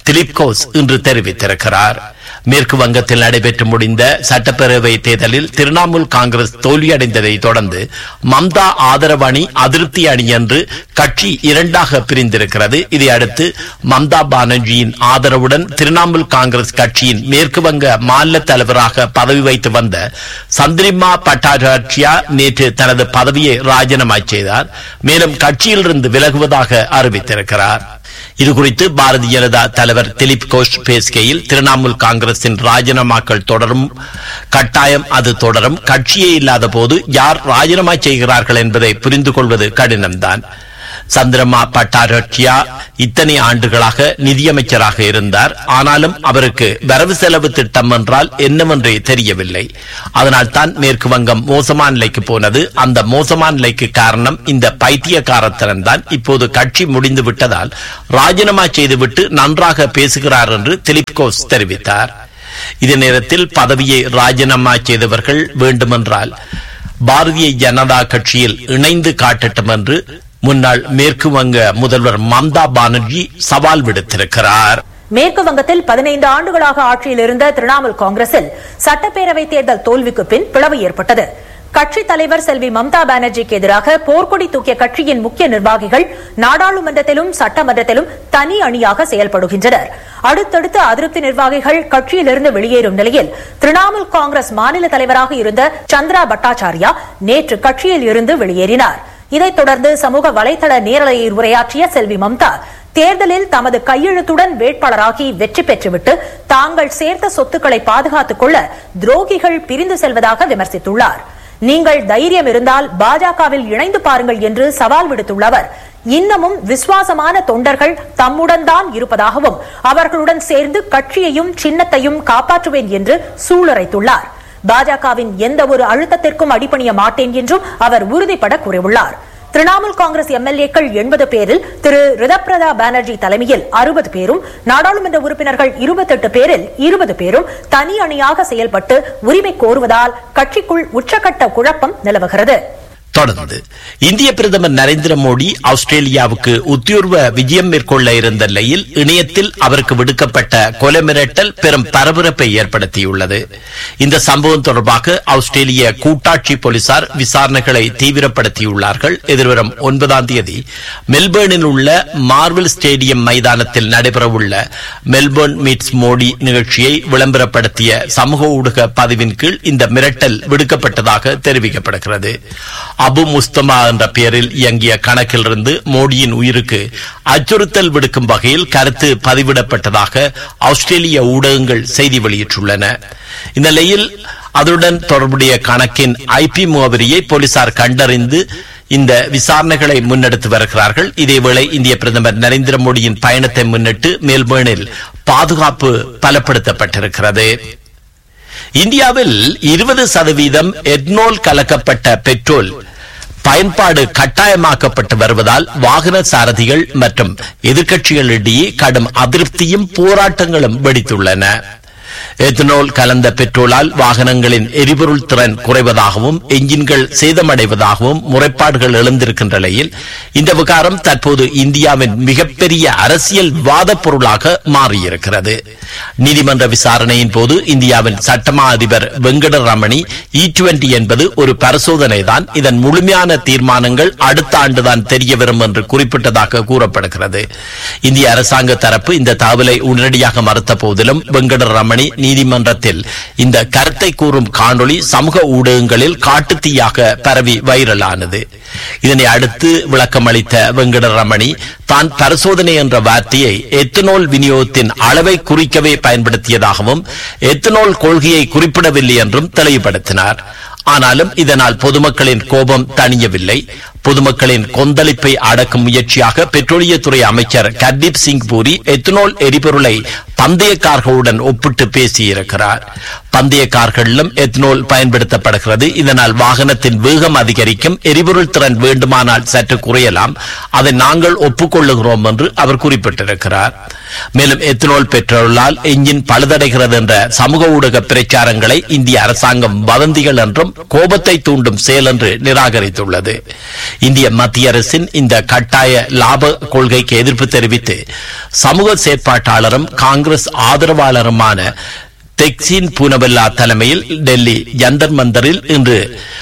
திலீப் கோஸ் இன்று தெரிவித்திருக்கிறார் மேற்கு வங்கத்தில் நடைபெற்று முடிந்த சட்டப்பேரவை தேர்தலில் திரிணாமுல் காங்கிரஸ் தோல்வியடைந்ததை தொடர்ந்து மம்தா ஆதரவு அணி அதிருப்தி அணி என்று கட்சி இரண்டாக பிரிந்திருக்கிறது இதையடுத்து மம்தா பானர்ஜியின் ஆதரவுடன் திரிணாமுல் காங்கிரஸ் கட்சியின் மேற்கு வங்க மாநில தலைவராக பதவி வைத்து வந்த சந்திரிமா பட்டாச்சார்யா நேற்று தனது பதவியை ராஜினாமா செய்தார் மேலும் கட்சியிலிருந்து விலகுவதாக அறிவித்திருக்கிறார் இதுகுறித்து பாரதிய ஜனதா தலைவர் திலீப் கோஷ் பேசுகையில் திரிணாமுல் காங்கிரசின் ராஜினாமாக்கள் தொடரும் கட்டாயம் அது தொடரும் கட்சியே இல்லாத போது யார் ராஜினாமா செய்கிறார்கள் என்பதை புரிந்து கொள்வது கடினம்தான் சந்திரமா பட்டாரட்சியா இத்தனை ஆண்டுகளாக நிதியமைச்சராக இருந்தார் ஆனாலும் அவருக்கு வரவு செலவு திட்டம் என்றால் என்னவென்றே தெரியவில்லை அதனால் தான் மேற்கு வங்கம் மோசமான நிலைக்கு போனது அந்த மோசமான நிலைக்கு காரணம் இந்த பைத்தியக்காரத்தனம் தான் இப்போது கட்சி முடிந்து விட்டதால் ராஜினாமா செய்துவிட்டு நன்றாக பேசுகிறார் என்று திலீப் கோஸ் தெரிவித்தார் இதே நேரத்தில் பதவியை ராஜினாமா செய்தவர்கள் வேண்டுமென்றால் பாரதிய ஜனதா கட்சியில் இணைந்து காட்டட்டும் என்று முன்னாள் மேற்கு வங்க முதல்வர் மம்தா பானர்ஜி சவால் விடுத்திருக்கிறார் மேற்கு வங்கத்தில் பதினைந்து ஆண்டுகளாக ஆட்சியில் இருந்த திரிணாமுல் காங்கிரஸில் சட்டப்பேரவை தேர்தல் தோல்விக்கு பின் பிளவு ஏற்பட்டது கட்சித் தலைவர் செல்வி மம்தா பானர்ஜிக்கு எதிராக போர்க்கொடி தூக்கிய கட்சியின் முக்கிய நிர்வாகிகள் நாடாளுமன்றத்திலும் சட்டமன்றத்திலும் தனி அணியாக செயல்படுகின்றனர் அடுத்தடுத்து அதிருப்தி நிர்வாகிகள் கட்சியிலிருந்து வெளியேறும் நிலையில் திரிணாமுல் காங்கிரஸ் மாநில தலைவராக இருந்த சந்திரா பட்டாச்சாரியா நேற்று கட்சியில் இருந்து வெளியேறினார் இதைத் தொடர்ந்து சமூக வலைதள நேரலையில் உரையாற்றிய செல்வி மம்தா தேர்தலில் தமது கையெழுத்துடன் வேட்பாளராகி வெற்றி பெற்றுவிட்டு தாங்கள் சேர்த்த சொத்துக்களை பாதுகாத்துக் கொள்ள துரோகிகள் பிரிந்து செல்வதாக விமர்சித்துள்ளார் நீங்கள் தைரியம் இருந்தால் பாஜகவில் இணைந்து பாருங்கள் என்று சவால் விடுத்துள்ள அவர் இன்னமும் விசுவாசமான தொண்டர்கள் தம்முடன் தான் இருப்பதாகவும் அவர்களுடன் சேர்ந்து கட்சியையும் சின்னத்தையும் காப்பாற்றுவேன் என்று சூளுரைத்துள்ளார் பாஜகவின் எந்த ஒரு அழுத்தத்திற்கும் அடிபணிய மாட்டேன் என்றும் அவர் உறுதிபட கூறியுள்ளார் திரிணாமுல் காங்கிரஸ் எம்எல்ஏக்கள் எண்பது பேரில் திரு ரிதப்ரதா பானர்ஜி தலைமையில் அறுபது பேரும் நாடாளுமன்ற உறுப்பினர்கள் இருபத்தெட்டு பேரில் இருபது பேரும் தனி அணியாக செயல்பட்டு உரிமை கோருவதால் கட்சிக்குள் உச்சக்கட்ட குழப்பம் நிலவுகிறது தொடர்ந்து இந்திய பிரதமர் நரேந்திர மோடி ஆஸ்திரேலியாவுக்கு உத்தியோர்வ விஜயம் மேற்கொள்ள இருந்த நிலையில் இணையத்தில் அவருக்கு விடுக்கப்பட்ட கொலை மிரட்டல் பெரும் பரபரப்பை ஏற்படுத்தியுள்ளது இந்த சம்பவம் தொடர்பாக ஆஸ்திரேலிய கூட்டாட்சி போலீசார் விசாரணைகளை தீவிரப்படுத்தியுள்ளார்கள் எதிர்வரும் ஒன்பதாம் தேதி மெல்பேர்னில் உள்ள மார்வல் ஸ்டேடியம் மைதானத்தில் நடைபெறவுள்ள மெல்பேர்ன் மீட்ஸ் மோடி நிகழ்ச்சியை விளம்பரப்படுத்திய சமூக ஊடக பதிவின் கீழ் இந்த மிரட்டல் விடுக்கப்பட்டதாக தெரிவிக்கப்படுகிறது அபு முஸ்தமா என்ற பெயரில் இயங்கிய கணக்கிலிருந்து மோடியின் உயிருக்கு அச்சுறுத்தல் விடுக்கும் வகையில் கருத்து பதிவிடப்பட்டதாக ஆஸ்திரேலிய ஊடகங்கள் செய்தி வெளியிட்டுள்ளன இந்நிலையில் அதனுடன் தொடர்புடைய கணக்கின் ஐபி முகவரியை போலீசார் கண்டறிந்து இந்த விசாரணைகளை முன்னெடுத்து வருகிறார்கள் இதேவேளை இந்திய பிரதமர் நரேந்திர மோடியின் பயணத்தை முன்னிட்டு மெல்பேர்னில் பாதுகாப்பு பலப்படுத்தப்பட்டிருக்கிறது இந்தியாவில் இருபது சதவீதம் எத்னோல் கலக்கப்பட்ட பெட்ரோல் பயன்பாடு கட்டாயமாக்கப்பட்டு வருவதால் வாகன சாரதிகள் மற்றும் எதிர்க்கட்சிகளிடையே கடும் அதிருப்தியும் போராட்டங்களும் வெடித்துள்ளன எத்தனால் கலந்த பெட்ரோலால் வாகனங்களின் எரிபொருள் திறன் குறைவதாகவும் என்ஜின்கள் சேதமடைவதாகவும் முறைப்பாடுகள் எழுந்திருக்கின்ற நிலையில் இந்த விகாரம் தற்போது இந்தியாவின் மிகப்பெரிய அரசியல் வாத பொருளாக மாறியிருக்கிறது நீதிமன்ற விசாரணையின் போது இந்தியாவின் சட்டமா அதிபர் வெங்கடரமணி இ டுவெண்டி என்பது ஒரு பரிசோதனை தான் இதன் முழுமையான தீர்மானங்கள் அடுத்த ஆண்டுதான் தெரிய வரும் என்று குறிப்பிட்டதாக கூறப்படுகிறது இந்திய அரசாங்க தரப்பு இந்த தகவலை உடனடியாக மறுத்த போதிலும் வெங்கடரமணி நீதிமன்றத்தில் இந்த கருத்தை கூறும் காணொளி சமூக ஊடகங்களில் காட்டுத்தீயாக பரவி வைரலானது இதனை அடுத்து விளக்கமளித்த வெங்கடரமணி தான் பரிசோதனை என்ற வார்த்தையை எத்தனோல் விநியோகத்தின் அளவை குறிக்கவே பயன்படுத்தியதாகவும் எத்தனோல் கொள்கையை குறிப்பிடவில்லை என்றும் தெளிவுபடுத்தினார் ஆனாலும் இதனால் பொதுமக்களின் கோபம் தணியவில்லை பொதுமக்களின் கொந்தளிப்பை அடக்கும் முயற்சியாக பெட்ரோலியத்துறை அமைச்சர் கர்தீப் சிங் பூரி எத்தனோல் எரிபொருளை பந்தய கார்களுடன் ஒப்பிட்டு பேசியிருக்கிறார் பந்தய கார்களிலும் எத்னோல் பயன்படுத்தப்படுகிறது இதனால் வாகனத்தின் வேகம் அதிகரிக்கும் எரிபொருள் திறன் வேண்டுமானால் சற்று குறையலாம் அதை நாங்கள் ஒப்புக்கொள்ளுகிறோம் என்று அவர் குறிப்பிட்டிருக்கிறார் மேலும் எத்தனால் பெட்ரோலால் எஞ்சின் பழுதடைகிறது என்ற சமூக ஊடக பிரச்சாரங்களை இந்திய அரசாங்கம் வதந்திகள் என்றும் கோபத்தை தூண்டும் செயல் என்று நிராகரித்துள்ளது இந்திய மத்திய அரசின் இந்த கட்டாய லாப கொள்கைக்கு எதிர்ப்பு தெரிவித்து சமூக செயற்பாட்டாளரும் காங்கிரஸ் ஆதரவாளருமான தெக்சின் பூனபல்லா தலைமையில் டெல்லி ஜந்தர் மந்தரில் இன்று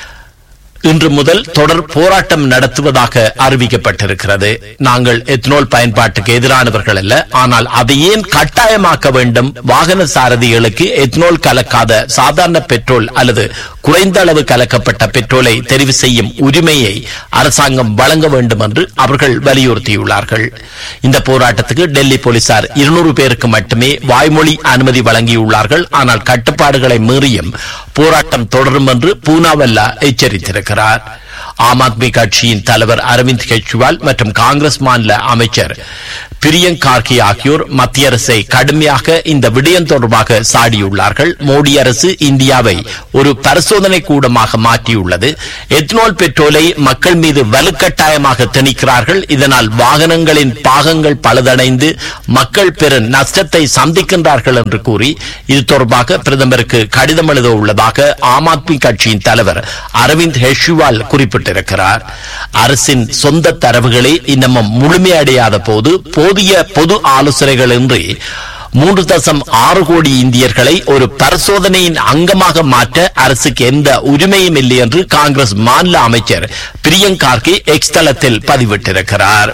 இன்று முதல் தொடர் போராட்டம் நடத்துவதாக அறிவிக்கப்பட்டிருக்கிறது நாங்கள் எத்னோல் பயன்பாட்டுக்கு எதிரானவர்கள் அல்ல ஆனால் அதை ஏன் கட்டாயமாக்க வேண்டும் வாகன சாரதிகளுக்கு எத்னோல் கலக்காத சாதாரண பெட்ரோல் அல்லது குறைந்த அளவு கலக்கப்பட்ட பெட்ரோலை தெரிவு செய்யும் உரிமையை அரசாங்கம் வழங்க வேண்டும் என்று அவர்கள் வலியுறுத்தியுள்ளார்கள் இந்த போராட்டத்துக்கு டெல்லி போலீசார் இருநூறு பேருக்கு மட்டுமே வாய்மொழி அனுமதி வழங்கியுள்ளார்கள் ஆனால் கட்டுப்பாடுகளை மீறியும் போராட்டம் தொடரும் என்று பூனாவல்லா எச்சரித்திருக்கிறார் ஆம் ஆத்மி கட்சியின் தலைவர் அரவிந்த் கெஜ்ரிவால் மற்றும் காங்கிரஸ் மாநில அமைச்சர் பிரியங்க் கார்கி ஆகியோர் மத்திய அரசை கடுமையாக இந்த விடயம் தொடர்பாக சாடியுள்ளார்கள் மோடி அரசு இந்தியாவை ஒரு பரிசோதனை கூடமாக மாற்றியுள்ளது எத்னோல் பெட்ரோலை மக்கள் மீது வலுக்கட்டாயமாக திணிக்கிறார்கள் இதனால் வாகனங்களின் பாகங்கள் பழுதடைந்து மக்கள் பெரும் நஷ்டத்தை சந்திக்கின்றார்கள் என்று கூறி இது தொடர்பாக பிரதமருக்கு கடிதம் எழுத உள்ளதாக ஆம் ஆத்மி கட்சியின் தலைவர் அரவிந்த் கெஜ்ரிவால் குறிப்பிட்டிருக்கிறார் அரசின் சொந்த தரவுகளே இன்னமும் முழுமையடையாத போது போதிய பொது ஆலோசனைகள் இன்றி மூன்று தசம் ஆறு கோடி இந்தியர்களை ஒரு பரிசோதனையின் அங்கமாக மாற்ற அரசுக்கு எந்த உரிமையும் இல்லை என்று காங்கிரஸ் மாநில அமைச்சர் பிரியங்க் கார்கே எக்ஸ் தளத்தில் பதிவிட்டிருக்கிறார்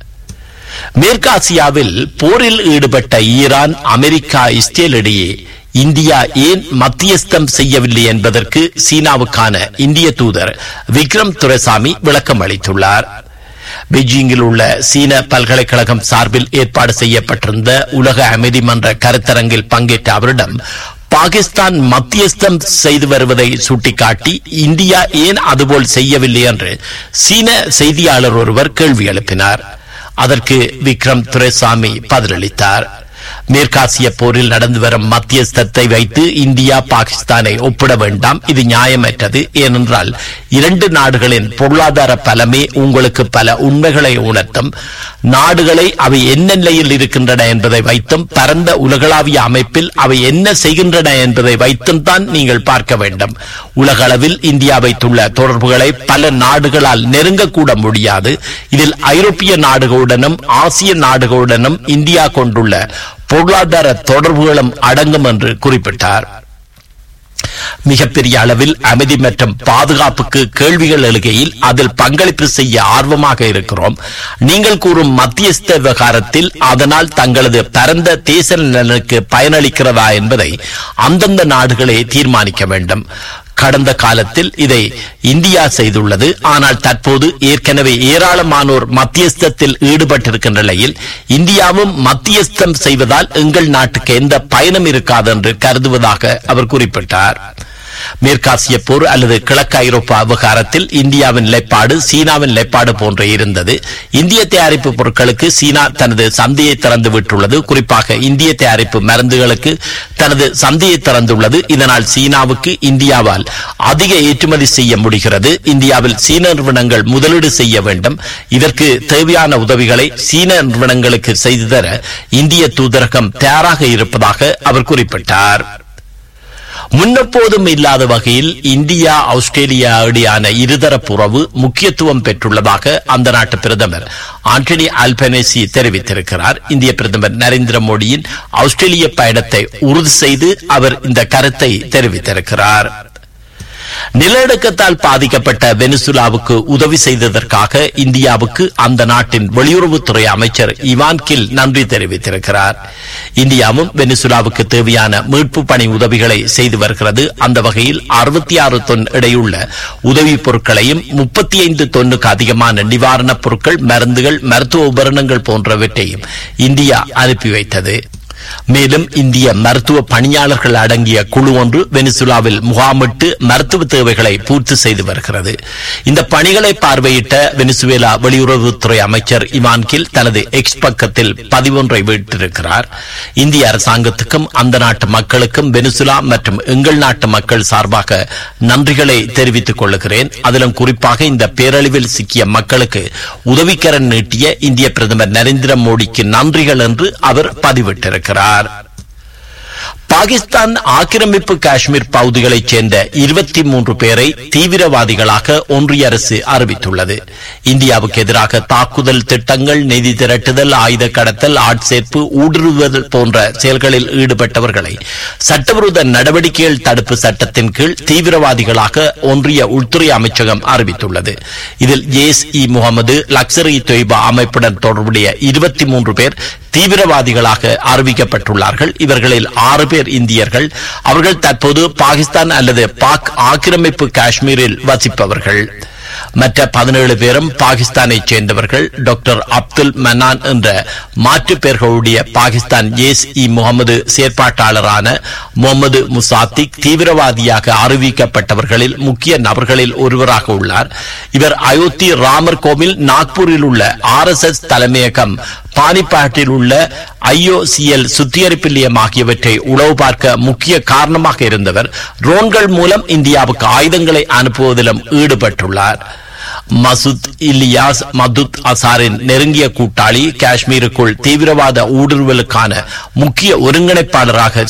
மேற்காசியாவில் போரில் ஈடுபட்ட ஈரான் அமெரிக்கா இஸ்ரேல் இடையே இந்தியா ஏன் மத்தியஸ்தம் செய்யவில்லை என்பதற்கு சீனாவுக்கான இந்திய தூதர் விக்ரம் துரைசாமி விளக்கம் அளித்துள்ளார் பெய்ஜிங்கில் உள்ள சீன பல்கலைக்கழகம் சார்பில் ஏற்பாடு செய்யப்பட்டிருந்த உலக அமைதி மன்ற கருத்தரங்கில் பங்கேற்ற அவரிடம் பாகிஸ்தான் மத்தியஸ்தம் செய்து வருவதை சுட்டிக்காட்டி இந்தியா ஏன் அதுபோல் செய்யவில்லை என்று சீன செய்தியாளர் ஒருவர் கேள்வி எழுப்பினார் அதற்கு விக்ரம் துரைசாமி பதிலளித்தார் மேற்காசிய போரில் நடந்து வரும் மத்தியஸ்தத்தை வைத்து இந்தியா பாகிஸ்தானை ஒப்பிட வேண்டாம் இது நியாயமற்றது ஏனென்றால் இரண்டு நாடுகளின் பொருளாதார பலமே உங்களுக்கு பல உண்மைகளை உணர்த்தும் நாடுகளை அவை என்ன நிலையில் இருக்கின்றன என்பதை வைத்தும் பரந்த உலகளாவிய அமைப்பில் அவை என்ன செய்கின்றன என்பதை வைத்தும் தான் நீங்கள் பார்க்க வேண்டும் உலகளவில் இந்தியா வைத்துள்ள தொடர்புகளை பல நாடுகளால் நெருங்கக்கூட முடியாது இதில் ஐரோப்பிய நாடுகளுடனும் ஆசிய நாடுகளுடனும் இந்தியா கொண்டுள்ள பொருளாதார தொடர்புகளும் அடங்கும் என்று குறிப்பிட்டார் மிகப்பெரிய அளவில் அமைதி மற்றும் பாதுகாப்புக்கு கேள்விகள் எழுகையில் அதில் பங்களிப்பு செய்ய ஆர்வமாக இருக்கிறோம் நீங்கள் கூறும் மத்தியஸ்த விவகாரத்தில் அதனால் தங்களது பரந்த தேச நலனுக்கு பயனளிக்கிறதா என்பதை அந்தந்த நாடுகளே தீர்மானிக்க வேண்டும் கடந்த காலத்தில் இதை இந்தியா செய்துள்ளது ஆனால் தற்போது ஏற்கனவே ஏராளமானோர் மத்தியஸ்தத்தில் ஈடுபட்டிருக்கின்ற நிலையில் இந்தியாவும் மத்தியஸ்தம் செய்வதால் எங்கள் நாட்டுக்கு எந்த பயனும் இருக்காது என்று கருதுவதாக அவர் குறிப்பிட்டார் மேற்காசிய போர் அல்லது கிழக்கு ஐரோப்பா விவகாரத்தில் இந்தியாவின் நிலைப்பாடு சீனாவின் நிலைப்பாடு போன்று இருந்தது இந்திய தயாரிப்பு பொருட்களுக்கு சீனா தனது சந்தையை திறந்து விட்டுள்ளது குறிப்பாக இந்திய தயாரிப்பு மருந்துகளுக்கு தனது சந்தையை திறந்துள்ளது இதனால் சீனாவுக்கு இந்தியாவால் அதிக ஏற்றுமதி செய்ய முடிகிறது இந்தியாவில் சீன நிறுவனங்கள் முதலீடு செய்ய வேண்டும் இதற்கு தேவையான உதவிகளை சீன நிறுவனங்களுக்கு செய்து தர இந்திய தூதரகம் தயாராக இருப்பதாக அவர் குறிப்பிட்டார் முன்னெப்போதும் இல்லாத வகையில் இந்தியா ஆஸ்திரேலியா இடையான இருதரப்பு உறவு முக்கியத்துவம் பெற்றுள்ளதாக அந்த நாட்டு பிரதமர் ஆண்டனி அல்பனேசி தெரிவித்திருக்கிறார் இந்திய பிரதமர் நரேந்திர மோடியின் ஆஸ்திரேலிய பயணத்தை உறுதி செய்து அவர் இந்த கருத்தை தெரிவித்திருக்கிறார் நிலநடுக்கத்தால் பாதிக்கப்பட்ட வெனிசுலாவுக்கு உதவி செய்ததற்காக இந்தியாவுக்கு அந்த நாட்டின் வெளியுறவுத்துறை அமைச்சர் இவான் கில் நன்றி தெரிவித்திருக்கிறார் இந்தியாவும் வெனிசுலாவுக்கு தேவையான மீட்பு பணி உதவிகளை செய்து வருகிறது அந்த வகையில் அறுபத்தி ஆறு தொன் இடையுள்ள உதவிப் பொருட்களையும் முப்பத்தி ஐந்து தொன்னுக்கு அதிகமான நிவாரணப் பொருட்கள் மருந்துகள் மருத்துவ உபகரணங்கள் போன்றவற்றையும் இந்தியா அனுப்பி வைத்தது மேலும் இந்திய மருத்துவ பணியாளர்கள் அடங்கிய குழு ஒன்று வெனிசுலாவில் முகாமிட்டு மருத்துவ தேவைகளை பூர்த்தி செய்து வருகிறது இந்த பணிகளை பார்வையிட்ட வெனிசுவேலா வெளியுறவுத்துறை அமைச்சர் இவான் கில் தனது எக்ஸ் பக்கத்தில் பதிவொன்றை விட்டிருக்கிறார் இந்திய அரசாங்கத்துக்கும் அந்த நாட்டு மக்களுக்கும் வெனிசுலா மற்றும் எங்கள் நாட்டு மக்கள் சார்பாக நன்றிகளை தெரிவித்துக் கொள்கிறேன் அதிலும் குறிப்பாக இந்த பேரழிவில் சிக்கிய மக்களுக்கு உதவிக்கரன் நீட்டிய இந்திய பிரதமர் நரேந்திர மோடிக்கு நன்றிகள் என்று அவர் பதிவிட்டிருக்கிறார் பாகிஸ்தான் ஆக்கிரமிப்பு காஷ்மீர் பகுதிகளைச் சேர்ந்த இருபத்தி மூன்று பேரை தீவிரவாதிகளாக ஒன்றிய அரசு அறிவித்துள்ளது இந்தியாவுக்கு எதிராக தாக்குதல் திட்டங்கள் நிதி திரட்டுதல் ஆயுத கடத்தல் ஆட்சேர்ப்பு ஊடுருவுதல் போன்ற செயல்களில் ஈடுபட்டவர்களை சட்டவிரோத நடவடிக்கைகள் தடுப்பு சட்டத்தின் கீழ் தீவிரவாதிகளாக ஒன்றிய உள்துறை அமைச்சகம் அறிவித்துள்ளது இதில் ஜேஸ் இ முகமது லக்ஸர் இ தொய்பா அமைப்புடன் தொடர்புடைய இருபத்தி மூன்று பேர் தீவிரவாதிகளாக அறிவிக்கப்பட்டுள்ளார்கள் இவர்களில் ஆறு பேர் இந்தியர்கள் அவர்கள் தற்போது பாகிஸ்தான் அல்லது பாக் ஆக்கிரமிப்பு காஷ்மீரில் வசிப்பவர்கள் மற்ற பதினேழு பேரும் பாகிஸ்தானைச் சேர்ந்தவர்கள் டாக்டர் அப்துல் மன்னான் என்ற மாற்று பெயர்களுடைய பாகிஸ்தான் ஜேஸ் இ முகமது செயற்பாட்டாளரான முகமது முசாத்திக் தீவிரவாதியாக அறிவிக்கப்பட்டவர்களில் முக்கிய நபர்களில் ஒருவராக உள்ளார் இவர் அயோத்தி ராமர் கோவில் நாக்பூரில் உள்ள ஆர் எஸ் எஸ் தலைமையகம் பானிபாட்டில் உள்ள ஐஓசிஎல் சுத்திகரிப்பு நிலையம் ஆகியவற்றை உளவு பார்க்க முக்கிய காரணமாக இருந்தவர் ட்ரோன்கள் மூலம் இந்தியாவுக்கு ஆயுதங்களை அனுப்புவதிலும் ஈடுபட்டுள்ளார் மசூத் இலியாஸ் மதுத் அசாரின் நெருங்கிய கூட்டாளி காஷ்மீருக்குள் தீவிரவாத ஊடுருவலுக்கான முக்கிய ஒருங்கிணைப்பாளராக